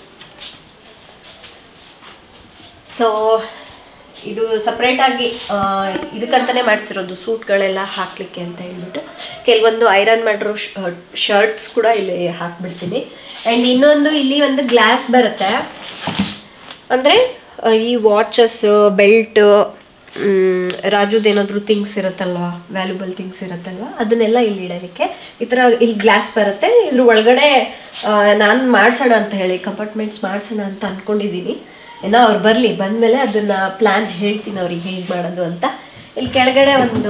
ಸೊ ಇದು ಸಪ್ರೇಟಾಗಿ ಇದಕ್ಕಂತಲೇ ಮಾಡಿಸಿರೋದು ಸೂಟ್ಗಳೆಲ್ಲ ಹಾಕಲಿಕ್ಕೆ ಅಂತ ಹೇಳ್ಬಿಟ್ಟು ಕೆಲವೊಂದು ಐರನ್ ಮಾಡಿರೋ ಶರ್ಟ್ಸ್ ಕೂಡ ಇಲ್ಲಿ ಹಾಕ್ಬಿಡ್ತೀನಿ ಆ್ಯಂಡ್ ಇನ್ನೊಂದು ಇಲ್ಲಿ ಒಂದು ಗ್ಲಾಸ್ ಬರುತ್ತೆ ಅಂದರೆ ಈ ವಾಚಸ್ ಬೆಲ್ಟ್ ರಾಜುದೇನಾದರೂ ಥಿಂಗ್ಸ್ ಇರುತ್ತಲ್ವಾ ವ್ಯಾಲ್ಯೂಬಲ್ ಥಿಂಗ್ಸ್ ಇರುತ್ತಲ್ವಾ ಅದನ್ನೆಲ್ಲ ಇಲ್ಲಿ ಇಡೋದಕ್ಕೆ ಈ ಥರ ಇಲ್ಲಿ ಗ್ಲಾಸ್ ಬರುತ್ತೆ ಇದ್ರ ಒಳಗಡೆ ನಾನು ಮಾಡಿಸೋಣ ಅಂತ ಹೇಳಿ ಕಂಪಾರ್ಟ್ಮೆಂಟ್ಸ್ ಮಾಡಿಸೋಣ ಅಂತ ಅಂದ್ಕೊಂಡಿದ್ದೀನಿ ಏನೋ ಅವ್ರು ಬರಲಿ ಬಂದಮೇಲೆ ಅದನ್ನು ಪ್ಲ್ಯಾನ್ ಹೇಳ್ತೀನಿ ಅವ್ರಿಗೆ ಹೇಗೆ ಮಾಡೋದು ಅಂತ ಇಲ್ಲಿ ಕೆಳಗಡೆ ಒಂದು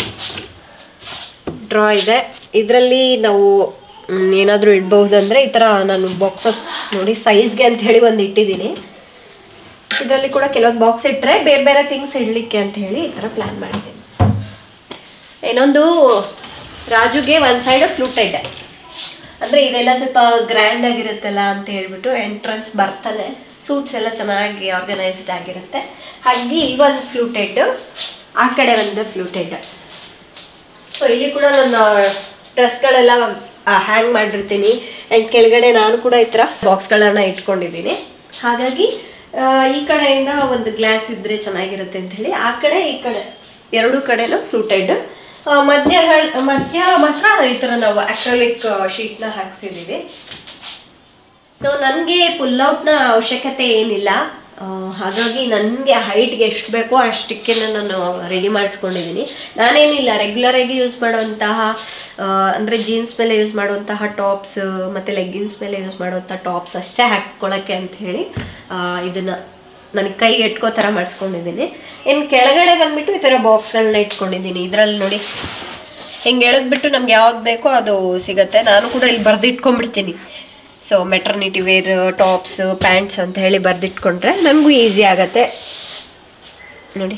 ಡ್ರಾ ಇದೆ ಇದರಲ್ಲಿ ನಾವು ಏನಾದರೂ ಇಡ್ಬಹುದಂದರೆ ಈ ಥರ ನಾನು ಬಾಕ್ಸಸ್ ನೋಡಿ ಸೈಜ್ಗೆ ಅಂತ ಹೇಳಿ ಒಂದು ಇಟ್ಟಿದ್ದೀನಿ ಇದರಲ್ಲಿ ಕೂಡ ಕೆಲವೊಂದು ಬಾಕ್ಸ್ ಇಟ್ಟರೆ ಬೇರೆ ಬೇರೆ ಥಿಂಗ್ಸ್ ಇಡಲಿಕ್ಕೆ ಅಂತ ಹೇಳಿ ಈ ಥರ ಪ್ಲ್ಯಾನ್ ಮಾಡಿದ್ದೀನಿ ಇನ್ನೊಂದು ರಾಜುಗೆ ಒಂದು ಸೈಡ್ ಫ್ಲೂಟೆಡ್ ಅಂದರೆ ಇದೆಲ್ಲ ಸ್ವಲ್ಪ ಗ್ರ್ಯಾಂಡ್ ಆಗಿರುತ್ತಲ್ಲ ಅಂತ ಹೇಳ್ಬಿಟ್ಟು ಎಂಟ್ರೆನ್ಸ್ ಬರ್ತಾನೆ ಸೂಟ್ಸ್ ಎಲ್ಲ ಚೆನ್ನಾಗಿ ಆರ್ಗನೈಸ್ಡ್ ಆಗಿರುತ್ತೆ ಹಾಗಾಗಿ ಇಲ್ಲಿ ಒಂದು ಫ್ಲೂಟೆಡ್ ಆ ಕಡೆ ಒಂದು ಫ್ಲೂಟೆಡ್ ಸೊ ಇಲ್ಲಿ ಕೂಡ ನನ್ನ ಡ್ರೆಸ್ಗಳೆಲ್ಲ ಹ್ಯಾಂಗ್ ಮಾಡಿರ್ತೀನಿ ಆ್ಯಂಡ್ ಕೆಳಗಡೆ ನಾನು ಕೂಡ ಈ ಥರ ಬಾಕ್ಸ್ಗಳನ್ನ ಇಟ್ಕೊಂಡಿದ್ದೀನಿ ಹಾಗಾಗಿ ಆ, ಈ ಕಡೆಯಿಂದ ಒಂದು ಗ್ಲಾಸ್ ಇದ್ದರೆ ಚೆನ್ನಾಗಿರುತ್ತೆ ಅಂತ ಹೇಳಿ ಆ ಕಡೆ ಈ ಕಡೆ ಎರಡೂ ಕಡೆನೂ ಫ್ಲೂಟೆಡ್ ಮಧ್ಯಗಳ ಮಧ್ಯ ಮಾತ್ರ ಈ ಥರ ನಾವು ಅಕ್ರಲಿಕ್ ಶೀಟ್ನ ಹಾಕ್ಸಿದ್ದೀವಿ ಸೊ ನನಗೆ ಪುಲ್ಔಟ್ನ ಅವಶ್ಯಕತೆ ಏನಿಲ್ಲ ಆ, ಹಾಗಾಗಿ ನನಗೆ ಹೈಟ್ಗೆ ಎಷ್ಟು ಬೇಕೋ ಅಷ್ಟಕ್ಕೆ ನಾನು ರೆಡಿ ಮಾಡಿಸ್ಕೊಂಡಿದ್ದೀನಿ ನಾನೇನಿಲ್ಲ ರೆಗ್ಯುಲರಾಗಿ ಯೂಸ್ ಮಾಡುವಂತಹ ಆ, ಅಂದರೆ ಜೀನ್ಸ್ ಮೇಲೆ ಯೂಸ್ ಮಾಡುವಂತಹ ಟಾಪ್ಸ್ ಮತ್ತು ಲೆಗ್ಗಿನ್ಸ್ ಮೇಲೆ ಯೂಸ್ ಮಾಡುವಂಥ ಟಾಪ್ಸ್ ಅಷ್ಟೇ ಹಾಕ್ಕೊಳ್ಳೋಕ್ಕೆ ಅಂತ ಹೇಳಿ ಇದನ್ನು ನನಗೆ ಕೈಗೆ ಎಟ್ಕೋ ಥರ ಮಾಡಿಸ್ಕೊಂಡಿದ್ದೀನಿ ಇನ್ನು ಕೆಳಗಡೆ ಬಂದುಬಿಟ್ಟು ಈ ಥರ ಬಾಕ್ಸ್ಗಳನ್ನ ಇಟ್ಕೊಂಡಿದ್ದೀನಿ ಇದರಲ್ಲಿ ನೋಡಿ ಹಿಂಗೆ ಎಳೆದ್ಬಿಟ್ಟು ನಮ್ಗೆ ಯಾವ್ದು ಬೇಕೋ ಅದು ಸಿಗತ್ತೆ ನಾನು ಕೂಡ ಇಲ್ಲಿ ಬರೆದಿಟ್ಕೊಂಡ್ಬಿಡ್ತೀನಿ so maternity wear tops pants ಅಂತ ಹೇಳಿ ಬರೆದಿಟ್ಕೊಂಡ್ರೆ ನನಗೂ ಈಸಿ ಆಗತ್ತೆ ನೋಡಿ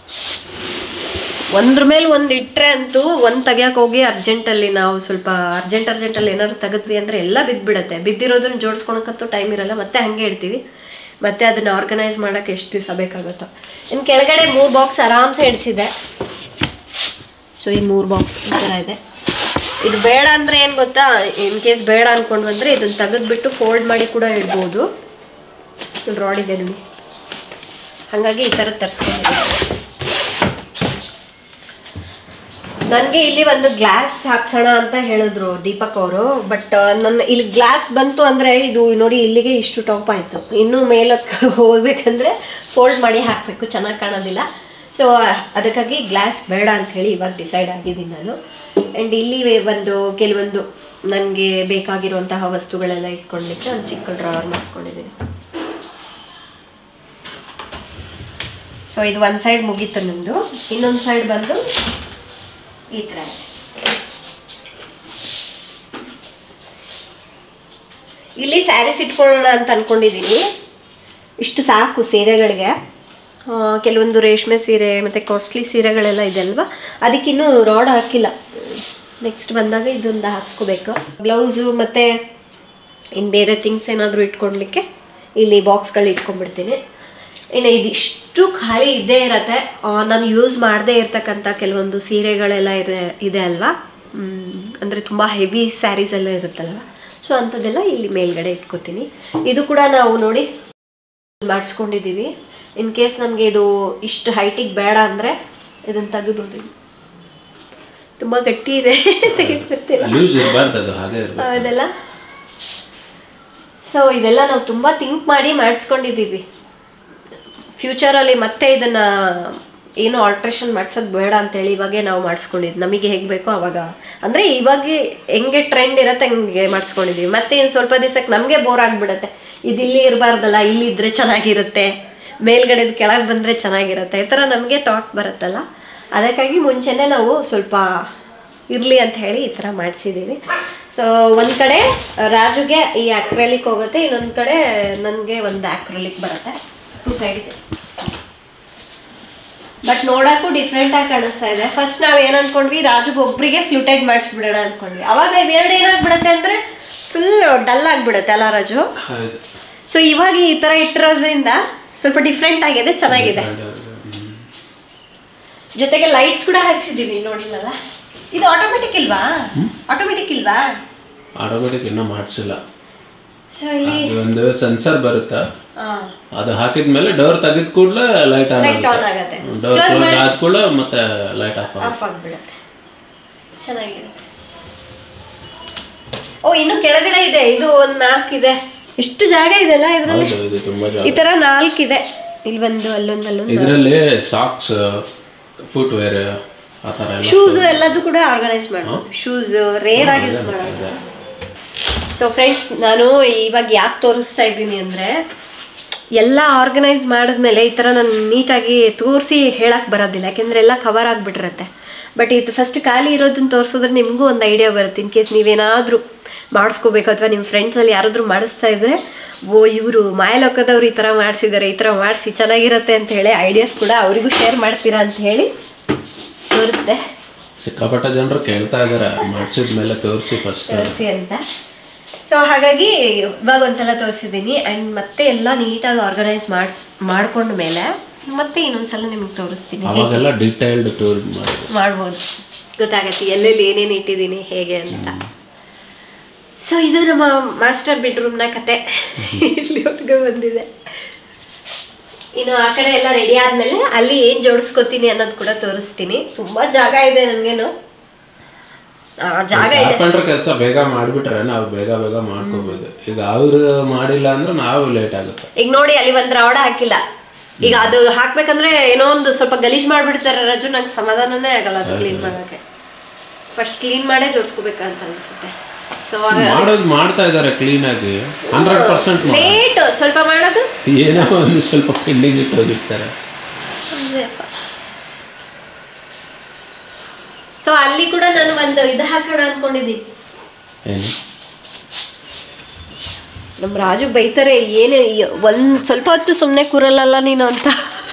ಒಂದ್ರ ಮೇಲೆ ಒಂದು ಇಟ್ಟರೆ ಅಂತೂ ಒಂದು ತೆಗಿಯಕ್ಕೆ ಹೋಗಿ ಅರ್ಜೆಂಟಲ್ಲಿ ನಾವು ಸ್ವಲ್ಪ ಅರ್ಜೆಂಟ್ ಅರ್ಜೆಂಟಲ್ಲಿ ಏನಾದ್ರು ತೆಗೆದ್ವಿ ಅಂದರೆ ಎಲ್ಲ ಬಿದ್ದುಬಿಡುತ್ತೆ ಬಿದ್ದಿರೋದನ್ನ ಜೋಡಿಸ್ಕೊಳಕ್ಕಂತೂ ಟೈಮ್ ಇರಲ್ಲ ಮತ್ತೆ ಹಾಗೆ ಇಡ್ತೀವಿ ಮತ್ತೆ ಅದನ್ನ ಆರ್ಗನೈಸ್ ಮಾಡೋಕ್ಕೆ ಎಷ್ಟು ದಿವಸ ಬೇಕಾಗುತ್ತೋ ಇನ್ನು ಕೆಳಗಡೆ ಮೂರು ಬಾಕ್ಸ್ ಆರಾಮ್ಸೆ ಇಡಿಸಿದೆ ಸೊ ಈ ಮೂರು ಬಾಕ್ಸ್ ಈ ಥರ ಇದೆ ಇದು ಬೇಡ ಅಂದರೆ ಏನು ಗೊತ್ತಾ ಇನ್ ಕೇಸ್ ಬೇಡ ಅನ್ಕೊಂಡು ಬಂದರೆ ಇದನ್ನು ತೆಗೆದ್ಬಿಟ್ಟು ಫೋಲ್ಡ್ ಮಾಡಿ ಕೂಡ ಇಡ್ಬೋದು ರಾಡ್ ಇದೆ ನೋಡಿ ಹಾಗಾಗಿ ಈ ಥರ ತರಿಸ್ಕೊಂಡಿದ್ದೀನಿ ನನಗೆ ಇಲ್ಲಿ ಒಂದು ಗ್ಲಾಸ್ ಹಾಕ್ಸೋಣ ಅಂತ ಹೇಳಿದ್ರು ದೀಪಕ್ ಅವರು ಬಟ್ ನನ್ನ ಇಲ್ಲಿ ಗ್ಲಾಸ್ ಬಂತು ಅಂದರೆ ಇದು ನೋಡಿ ಇಲ್ಲಿಗೆ ಇಷ್ಟು ಟಾಪ್ ಆಯಿತು ಇನ್ನೂ ಮೇಲಕ್ಕೆ ಹೋಗ್ಬೇಕಂದ್ರೆ ಫೋಲ್ಡ್ ಮಾಡಿ ಹಾಕಬೇಕು ಚೆನ್ನಾಗಿ ಕಾಣೋದಿಲ್ಲ ಸೊ ಅದಕ್ಕಾಗಿ ಗ್ಲಾಸ್ ಬೇಡ ಅಂತ ಹೇಳಿ ಇವಾಗ ಡಿಸೈಡ್ ಆಗಿದ್ದೀನಿ ನಾನು ಆ್ಯಂಡ್ ಇಲ್ಲಿ ಒಂದು ಕೆಲವೊಂದು ನನಗೆ ಬೇಕಾಗಿರುವಂತಹ ವಸ್ತುಗಳೆಲ್ಲ ಇಟ್ಕೊಳ್ಲಿಕ್ಕೆ ಒಂದು ಚಿಕ್ಕ ಡ್ರಾವರ್ ಮಾಡಿಸ್ಕೊಂಡಿದ್ದೀನಿ ಸೊ ಇದು ಒಂದು ಸೈಡ್ ಮುಗೀತು ನಮ್ಮದು ಇನ್ನೊಂದು ಸೈಡ್ ಬಂದು ಈ ಥರ ಇದೆ. ಇಲ್ಲಿ ಸ್ಯಾರೀಸ್ ಇಟ್ಕೊಳ್ಳೋಣ ಅಂತ ಅನ್ಕೊಂಡಿದ್ದೀನಿ ಇಷ್ಟು ಸಾಕು ಸೀರೆಗಳಿಗೆ ಆ, ಕೆಲವೊಂದು ರೇಷ್ಮೆ ಸೀರೆ ಮತ್ತು ಕಾಸ್ಟ್ಲಿ ಸೀರೆಗಳೆಲ್ಲ ಇದೆ ಅಲ್ವಾ ಅದಕ್ಕಿನ್ನೂ ರಾಡ್ ಹಾಕಿಲ್ಲ ನೆಕ್ಸ್ಟ್ ಬಂದಾಗ ಇದೊಂದು ಹಾಕ್ಸ್ಕೋಬೇಕು ಬ್ಲೌಸು ಮತ್ತು ಇನ್ನು ಬೇರೆ ಥಿಂಗ್ಸ್ ಏನಾದರೂ ಇಟ್ಕೊಳ್ಲಿಕ್ಕೆ ಇಲ್ಲಿ ಬಾಕ್ಸ್ಗಳು ಇಟ್ಕೊಂಡ್ಬಿಡ್ತೀನಿ ಇನ್ನು ಇದಿಷ್ಟು ಖಾಲಿ ಇದ್ದೇ ಇರತ್ತೆ ಆ, ನಾನು ಯೂಸ್ ಮಾಡದೇ ಇರ್ತಕ್ಕಂಥ ಕೆಲವೊಂದು ಸೀರೆಗಳೆಲ್ಲ ಇದೆ ಇದೆ ಅಲ್ವಾ ಅಂದರೆ ತುಂಬ ಹೆವಿ ಸ್ಯಾರೀಸ್ ಎಲ್ಲ ಇರುತ್ತಲ್ವ ಸೊ ಅಂಥದ್ದೆಲ್ಲ ಇಲ್ಲಿ ಮೇಲ್ಗಡೆ ಇಟ್ಕೋತೀನಿ ಇದು ಕೂಡ ನಾವು ನೋಡಿ ಮಾಡಿಸ್ಕೊಂಡಿದ್ದೀವಿ ಇನ್ ಕೇಸ್ ನಮಗೆ ಇದು ಇಷ್ಟು ಹೈಟಿಗೆ ಬೇಡ ಅಂದರೆ ಇದನ್ನು ತೆಗಿಬೋದು ತುಂಬ ಗಟ್ಟಿ ಇದೆ ತೆಗಿಕ್ ಬರ್ತಿಲ್ಲ ಲೂಸ್ ಇರಬಾರ್ದು ಅದು ಹಾಗೆ ಇರ್ಬೇಕು ಅದೆಲ್ಲ ಸೊ ಇದೆಲ್ಲ ನಾವು ತುಂಬ ಥಿಂಕ್ ಮಾಡಿ ಮಾಡಿಸ್ಕೊಂಡಿದ್ದೀವಿ ಫ್ಯೂಚರಲ್ಲಿ ಮತ್ತೆ ಇದನ್ನ ಏನು ಆಲ್ಟ್ರೇಷನ್ ಮಾಡ್ಸೋದು ಬೇಡ ಅಂತೇಳಿ ಇವಾಗೆ ನಾವು ಮಾಡಿಸ್ಕೊಂಡಿದ್ದು ನಮಗೆ ಹೇಗೆ ಬೇಕೋ ಅವಾಗ ಅಂದರೆ ಇವಾಗ ಹೆಂಗೆ ಟ್ರೆಂಡ್ ಇರುತ್ತೆ ಹಂಗೆ ಮಾಡಿಸ್ಕೊಂಡಿದ್ದೀವಿ ಮತ್ತೆ ಇನ್ನು ಸ್ವಲ್ಪ ದಿವಸಕ್ಕೆ ನಮಗೆ ಬೋರ್ ಆಗಿಬಿಡುತ್ತೆ ಇದು ಇಲ್ಲಿ ಇರಬಾರ್ದಲ್ಲ ಇಲ್ಲಿ ಇದ್ರೆ ಚೆನ್ನಾಗಿರುತ್ತೆ ಮೇಲ್ಗಡೆದು ಕೆಳಗೆ ಬಂದರೆ ಚೆನ್ನಾಗಿರುತ್ತೆ ಈ ಥರ ನಮಗೆ ಥಾಟ್ ಬರುತ್ತಲ್ಲ ಅದಕ್ಕಾಗಿ ಮುಂಚೆನೇ ನಾವು ಸ್ವಲ್ಪ ಇರಲಿ ಅಂತ ಹೇಳಿ ಈ ಥರ ಮಾಡಿಸಿದ್ದೀವಿ ಸೊ ಒಂದು ಕಡೆ ರಾಜುಗೆ ಈ ಅಕ್ರೆಲಿಕ್ ಹೋಗುತ್ತೆ ಇನ್ನೊಂದು ಕಡೆ ನನಗೆ ಒಂದು ಅಕ್ರೆಲಿಕ್ ಬರುತ್ತೆ ಟು ಸೈಡ್ಗೆ ಬಟ್ ನೋಡಕ್ಕೂ ಡಿಫ್ರೆಂಟ್ ಆಗಿ ಕಾಣಿಸ್ತಾ ಇದೆ ಫಸ್ಟ್ ನಾವ್ ಏನ್ ಅನ್ಕೊಂಡ್ವಿ ರಾಜುಗೆ ಒಬ್ರಿಗೆ ಫ್ಲೂಟೆಡ್ ಮಾಡಿಸ್ಬಿಡೋಣ ಅನ್ಕೊಂಡ್ವಿ ಅವಾಗ ಇವೆರಡು ಏನಾಗ್ಬಿಡತ್ತೆ ಅಂದ್ರೆ ಫುಲ್ ಡಲ್ ಆಗ್ಬಿಡತ್ತೆ ಅಲ್ಲ ರಾಜು ಹೌದು ಸೊ ಇವಾಗ ಈ ತರ ಇಟ್ಟಿರೋದ್ರಿಂದ ಸ್ವಲ್ಪ ಡಿಫ್ರೆಂಟ್ ಆಗಿದೆ ಚೆನ್ನಾಗಿದೆ ಜೊತೆಗೆ ಲೈಟ್ಸ್ ಕೂಡ ಹಾಕ್ಸಿದೀವಿ ನೋಡಿಲ್ಲಲ್ಲ ಇದು ಆಟೋಮೆಟಿಕ್ ಇಲ್ವಾ ಆಟೋಮೆಟಿಕ್ ಇಲ್ವಾ ಆಟೋಮೆಟಿಕ್ ಇನ್ನೂ ಮಾಡಿಸಿಲ್ಲ ಸೊ ಇಲ್ಲಿ ಒಂದು ಸೆನ್ಸರ್ ಬರುತ್ತೆ ಆ, ಅದು ಹಾಕಿದ್ಮೇಲೆ ಡೋರ್ ತೆಗೆದ ಕೂಡಲೇ ಲೈಟ್ ಆನ್ Light on ಆಗುತ್ತೆ. ಡೋರ್ Close ಕ್ಲೋಸ್ ಮಾಡಿ- ಆದ ಕೂಡಲೇ ಮತ್ತೆ ಲೈಟ್ ಆಫ್ ಆಗುತ್ತೆ ಆಫ್ ಆಗ್ಬಿಡತ್ತೆ ಚೆನ್ನಾಗಿರುತ್ತೆ ಓ ಇನ್ನು ಕೆಳಗಡೆ ಇದೆ ಇದು ಒಂದ್ ನಾಲ್ಕಿದೆ ಎಷ್ಟು ಜಾಗ ಇದೆಲ್ಲ ಇದ್ರಲ್ಲಿ ಹೌದು ಇದು ತುಂಬಾ ಈ ತರ ನಾಲ್ಕಿದೆ ಇಲ್ಲಿ ಒಂದು ಅಲ್ಲೊಂದು ಅಲ್ಲೊಂದು ಇದರಲ್ಲಿ ಸಾಕ್ಸ್ ಫುಟ್ ವೇರ್ ಆ ಥರ ಎಲ್ಲ ಶೂಸ್ ಎಲ್ಲದೂ ಕೂಡ ಆರ್ಗನೈಸ್ ಮಾಡ್ಬೋದು ಶೂಸ್ ರೇರ್ ಆಗಿ ಯೂಸ್ ಮಾಡೋದು ಇದೆ. ಸೊ ಫ್ರೆಂಡ್ಸ್ ನಾನು ಇವಾಗ ಯಾಕೆ ತೋರಿಸ್ತಾ ಇದ್ದೀನಿ ಅಂದರೆ ಎಲ್ಲ ಆರ್ಗನೈಸ್ ಮಾಡಿದ್ಮೇಲೆ ಈ ಥರ ನಾನು ನೀಟಾಗಿ ತೋರಿಸಿ ಹೇಳಕ್ಕೆ ಬರೋದಿಲ್ಲ ಯಾಕೆಂದರೆ ಎಲ್ಲ ಕವರ್ ಆಗಿಬಿಟ್ಟಿರತ್ತೆ ಬಟ್ ಇದು ಫಸ್ಟ್ ಖಾಲಿ ಇರೋದನ್ನ ತೋರಿಸಿದ್ರೆ ನಿಮಗೂ ಒಂದು ಐಡಿಯಾ ಬರುತ್ತೆ ಇನ್ ಕೇಸ್ ನೀವೇನಾದರೂ ಮಾಡಿಸ್ಕೋಬೇಕು ಅಥವಾ ನಿಮ್ಮ ಫ್ರೆಂಡ್ಸಲ್ಲಿ ಯಾರಾದರೂ ಮಾಡಿಸ್ತಾ ಇದ್ರೆ ಓ ಇವರು ಮಾಯಲೋಕದವ್ರು ಈ ಥರ ಮಾಡಿಸಿದ್ದಾರೆ ಈ ಥರ ಮಾಡಿಸಿ ಚೆನ್ನಾಗಿರುತ್ತೆ ಅಂತ ಹೇಳಿ ಐಡಿಯಾಸ್ ಕೂಡ ಅವರಿಗೂ ಶೇರ್ ಮಾಡ್ತೀರಾ ಅಂತ ಹೇಳಿ ತೋರಿಸ್ದೆ ಸಿಕ್ಕಾಪಟ್ಟೆ ಜನರು ಕೇಳ್ತಾ ಇದಾರೆ ಮಾಡಿಸಿದ ಮೇಲೆ ತೋರಿಸಿ ಫಸ್ಟ್ ತೋರಿಸಿ ಅಂತ ಸೊ ಹಾಗಾಗಿ ಇವಾಗ ಒಂದ್ಸಲ ತೋರಿಸಿದ್ದೀನಿ ಆ್ಯಂಡ್ ಮತ್ತೆ ಎಲ್ಲ ನೀಟಾಗಿ ಆರ್ಗನೈಸ್ ಮಾಡಿಸ್ ಮಾಡ್ಕೊಂಡ ಮೇಲೆ ಮತ್ತೆ ಇನ್ನೊಂದ್ಸಲ ನಿಮ್ಗೆ ತೋರಿಸ್ತೀನಿ ಅವಾಗೆಲ್ಲ ಡೀಟೇಲ್ಡ್ ಟೂರ್ ಮಾಡಿ ಮಾಡ್ಬೋದು ಗೊತ್ತಾಗತ್ತೆ ಎಲ್ಲೆಲ್ಲಿ ಏನೇನು ಇಟ್ಟಿದ್ದೀನಿ ಹೇಗೆ ಅಂತ ಸೊ ಇದು ನಮ್ಮ ಮಾಸ್ಟರ್ ಬೆಡ್ರೂಮ್ನ ಕತೆ ಇಲ್ಲಿವರೆಗೂ ಬಂದಿದೆ ಇನ್ನು ಆ ಕಡೆ ಎಲ್ಲ ರೆಡಿ ಆದಮೇಲೆ ಅಲ್ಲಿ ಏನು ಜೋಡಿಸ್ಕೊತೀನಿ ಅನ್ನೋದು ಕೂಡ ತೋರಿಸ್ತೀನಿ ತುಂಬ ಜಾಗ ಇದೆ ನನಗೇನು ಆ, ಜಾಗ ಇದೆ ಕಾರ್ಪೆಂಟರ್ ಕೆಲಸ ಬೇಗ ಮಾಡಿಬಿಟ್ರೆ ನಾವು ಬೇಗ ಬೇಗ ಮಾಡ್ಕೋಬೋದು ಈಗ ಅವ್ರು ಮಾಡಿಲ್ಲ ಅಂದ್ರೆ ನಾವು ಲೇಟ್ ಆಗುತ್ತೆ ಈಗ ನೋಡಿ ಅಲ್ಲಿ ಒಂದ್ ರಾವಡ ಹಾಕಿಲ್ಲ ಈಗ ಅದು ಹಾಕ್ಬೇಕಂದ್ರೆ ಏನೋ ಒಂದು ಸ್ವಲ್ಪ ಗಲೀಜ್ ಮಾಡ್ಬಿಡ್ತಾರೆ ರಜು ನಂಗೆ ಸಮಾಧಾನನೇ ಆಗಲ್ಲ ಅದು ಕ್ಲೀನ್ ಮಾಡಕ್ಕೆ ಫಸ್ಟ್ ಕ್ಲೀನ್ ಮಾಡೇ ಜೋಡಿಸ್ಕೋಬೇಕಂತ ಅನ್ಸುತ್ತೆ ಸೊ ಮಾಡೋದು ಮಾಡ್ತಾ ಇದ್ದಾರೆ ಕ್ಲೀನ್ ಆಗಿ ಹಂಡ್ರೆಡ್ ಪರ್ಸೆಂಟ್ ಲೇಟ್ ಸ್ವಲ್ಪ ಮಾಡೋದು ಏನೋ ಒಂದು ಸ್ವಲ್ಪ ಪೆಂಡಿಂಗ್ ಇಟ್ಟು ಹೋಗಿರ್ತಾರೆ ಸೊ ಅಲ್ಲಿ ಕೂಡ ನಾನು ಒಂದು ಇದು ಹಾಕೋಣ ಅನ್ಕೊಂಡಿದ್ದೀನಿ ಏನು ನಮ್ಮ ರಾಜು ಬೈತಾರೆ ಏನು ಈ- ಒಂದ್ ಸ್ವಲ್ಪ ಹೊತ್ತು ಸುಮ್ಮನೆ ಕೂರಲ್ಲಲ್ಲ ನೀನು ಅಂತ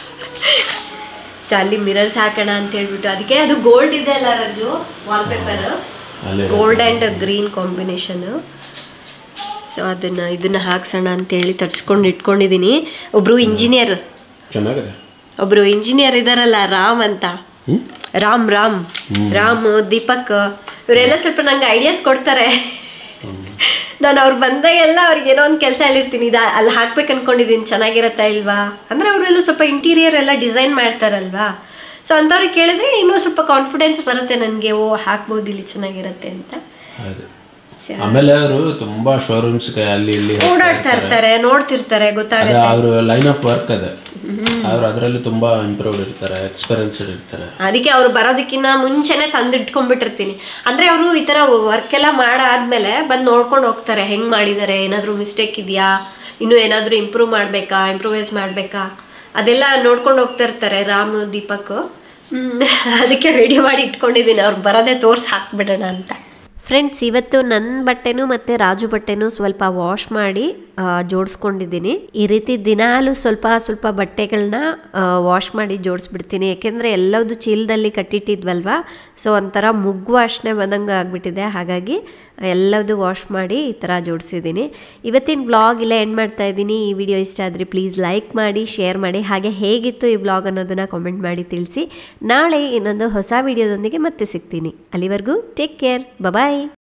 ಸೊ ಅಲ್ಲಿ ಮಿರರ್ಸ್ ಹಾಕೋಣ ಅಂತ ಹೇಳ್ಬಿಟ್ಟು ಅದಕ್ಕೆ ಅದು ಗೋಲ್ಡ್ ಇದೆ ಅಲ್ಲ ರಾಜು ವಾಲ್ಪೇಪರ್ ಅಲ್ಲೇ gold and green combination so ಅದನ್ನ ಇದನ್ನ ಹಾಕ್ಸೋಣ ಅಂತೇಳಿ ತಡ್ಸ್ಕೊಂಡು ಇಟ್ಕೊಂಡಿದ್ದೀನಿ ಒಬ್ರು ಇಂಜಿನಿಯರ್ ಚೆನ್ನಾಗಿದೆ ಒಬ್ರು ಇಂಜಿನಿಯರ್ ಇದಾರಲ್ಲ ರಾಮ್ ಅಂತ ಹ್ಮ್ ರಾಮ್ ರಾಮ್ ರಾಮ್ ದೀಪಕ್ ಇವರೆಲ್ಲ ಸ್ವಲ್ಪ ನಂಗೆ ಐಡಿಯಾಸ್ ಕೊಡ್ತಾರೆ ನಾನು ಅವ್ರು ಬಂದಾಗೆಲ್ಲ ಅವ್ರಿಗೆ ಏನೋ ಒಂದು ಕೆಲಸ ಹೇಳಿರ್ತೀನಿ ಇದು ಅಲ್ಲಿ ಹಾಕ್ಬೇಕು ಅನ್ಕೊಂಡಿದ್ದೀನಿ ಚೆನ್ನಾಗಿರತ್ತಾ ಇಲ್ವಾ ಅಂದರೆ ಅವರೆಲ್ಲ ಸ್ವಲ್ಪ ಇಂಟೀರಿಯರ್ ಎಲ್ಲ ಡಿಸೈನ್ ಮಾಡ್ತಾರಲ್ವಾ ಸೊ ಅಂಥವ್ರಿಗೆ ಕೇಳಿದ್ರೆ ಇನ್ನೂ ಸ್ವಲ್ಪ ಕಾನ್ಫಿಡೆನ್ಸ್ ಬರುತ್ತೆ ನನಗೆ ಓ ಹಾಕ್ಬೋದು ಇಲ್ಲಿ ಚೆನ್ನಾಗಿರತ್ತೆ ಅಂತ ಹೌದು ಆಮೇಲೆ ಅವರು ತುಂಬಾ ಶೋರೂಮ್ಸ್ ಅಲ್ಲಿ ಇಲ್ಲಿ ಹೋಗ್ತಾ ಓಡಾಡ್ತಾ ಇರ್ತಾರೆ ನೋಡ್ತಿರ್ತಾರೆ ಗೊತ್ತಾಗುತ್ತೆ ಅದ ಅವ್ರ ಲೈನ್ ಆಫ್ ವರ್ಕ್ ಅದ ಅವ್ರು ಅದರಲ್ಲಿ ತುಂಬಾ ಇಂಪ್ರೂವ್ಡ್ ಇರ್ತಾರೆ ಎಕ್ಸ್ಪೀರಿಯನ್ಸ್ಡ್ ಇರ್ತಾರೆ ಅದಕ್ಕೆ ಅವ್ರು ಬರೋದಕ್ಕಿಂತ ಮುಂಚೆನೆ ತಂದು ಇಟ್ಕೊಂಡ್ಬಿಟ್ಟಿರ್ತೀನಿ ಅಂದ್ರೆ ಅವರು ಈ ತರ ವರ್ಕ್ ಎಲ್ಲ ಮಾಡಾದ್ಮೇಲೆ ಬಂದು ನೋಡ್ಕೊಂಡು ಹೋಗ್ತಾರೆ ಹೆಂಗ್ ಮಾಡಿದ್ದಾರೆ ಏನಾದರೂ ಮಿಸ್ಟೇಕ್ ಇದೆಯಾ ಇನ್ನೂ ಏನಾದರೂ ಇಂಪ್ರೂವ್ ಮಾಡಬೇಕಾ ಇಂಪ್ರೂವೈಸ್ ಮಾಡಬೇಕಾ ಅದೆಲ್ಲ ನೋಡ್ಕೊಂಡು ಹೋಗ್ತಾ ಇರ್ತಾರೆ ರಾಮ್ ದೀಪಕ್ ಹ್ಮ್, ಅದಕ್ಕೆ ರೆಡಿ ಮಾಡಿ ಇಟ್ಕೊಂಡಿದ್ದೀನಿ ಅವ್ರು ಬರೋದೇ ತೋರ್ಸಿ ಹಾಕ್ಬಿಡೋಣ ಅಂತ ಫ್ರೆಂಡ್ಸ್ ಇವತ್ತು ನನ್ನ ಬಟ್ಟೆನೂ ಮತ್ತು ರಾಜು ಬಟ್ಟೆನೂ ಸ್ವಲ್ಪ ವಾಶ್ ಮಾಡಿ ಆ, ಜೋಡಿಸ್ಕೊಂಡಿದ್ದೀನಿ ಈ ರೀತಿ ದಿನಾಲು ಸ್ವಲ್ಪ ಸ್ವಲ್ಪ ಬಟ್ಟೆಗಳನ್ನ ವಾಶ್ ಮಾಡಿ ಜೋಡಿಸ್ಬಿಡ್ತೀನಿ ಯಾಕೆಂದರೆ ಎಲ್ಲದು ಚೀಲದಲ್ಲಿ ಕಟ್ಟಿಟ್ಟಿದ್ವಲ್ವಾ ಸೊ ಒಂಥರ ಮುಗ್ಗು ವಾಸನೆ ಬಂದಂಗೆ ಆಗಿಬಿಟ್ಟಿದೆ ಹಾಗಾಗಿ ಎಲ್ಲದು ವಾಶ್ ಮಾಡಿ ಈ ಥರ ಜೋಡಿಸಿದ್ದೀನಿ ಇವತ್ತಿನ ವ್ಲಾಗ್ ಇಲ್ಲ ಎಂಡ್ ಮಾಡ್ತಾ ಇದ್ದೀನಿ ಈ ವಿಡಿಯೋ ಇಷ್ಟ ಆದರೆ ಪ್ಲೀಸ್ ಲೈಕ್ ಮಾಡಿ ಶೇರ್ ಮಾಡಿ ಹಾಗೆ ಹೇಗಿತ್ತು ಈ ವ್ಲಾಗ್ ಅನ್ನೋದನ್ನು ಕಾಮೆಂಟ್ ಮಾಡಿ ತಿಳಿಸಿ ನಾಳೆ ಇನ್ನೊಂದು ಹೊಸ ವಿಡಿಯೋದೊಂದಿಗೆ ಮತ್ತೆ ಸಿಗ್ತೀನಿ ಅಲ್ಲಿವರೆಗೂ ಟೇಕ್ ಕೇರ್ ಬಾಯ್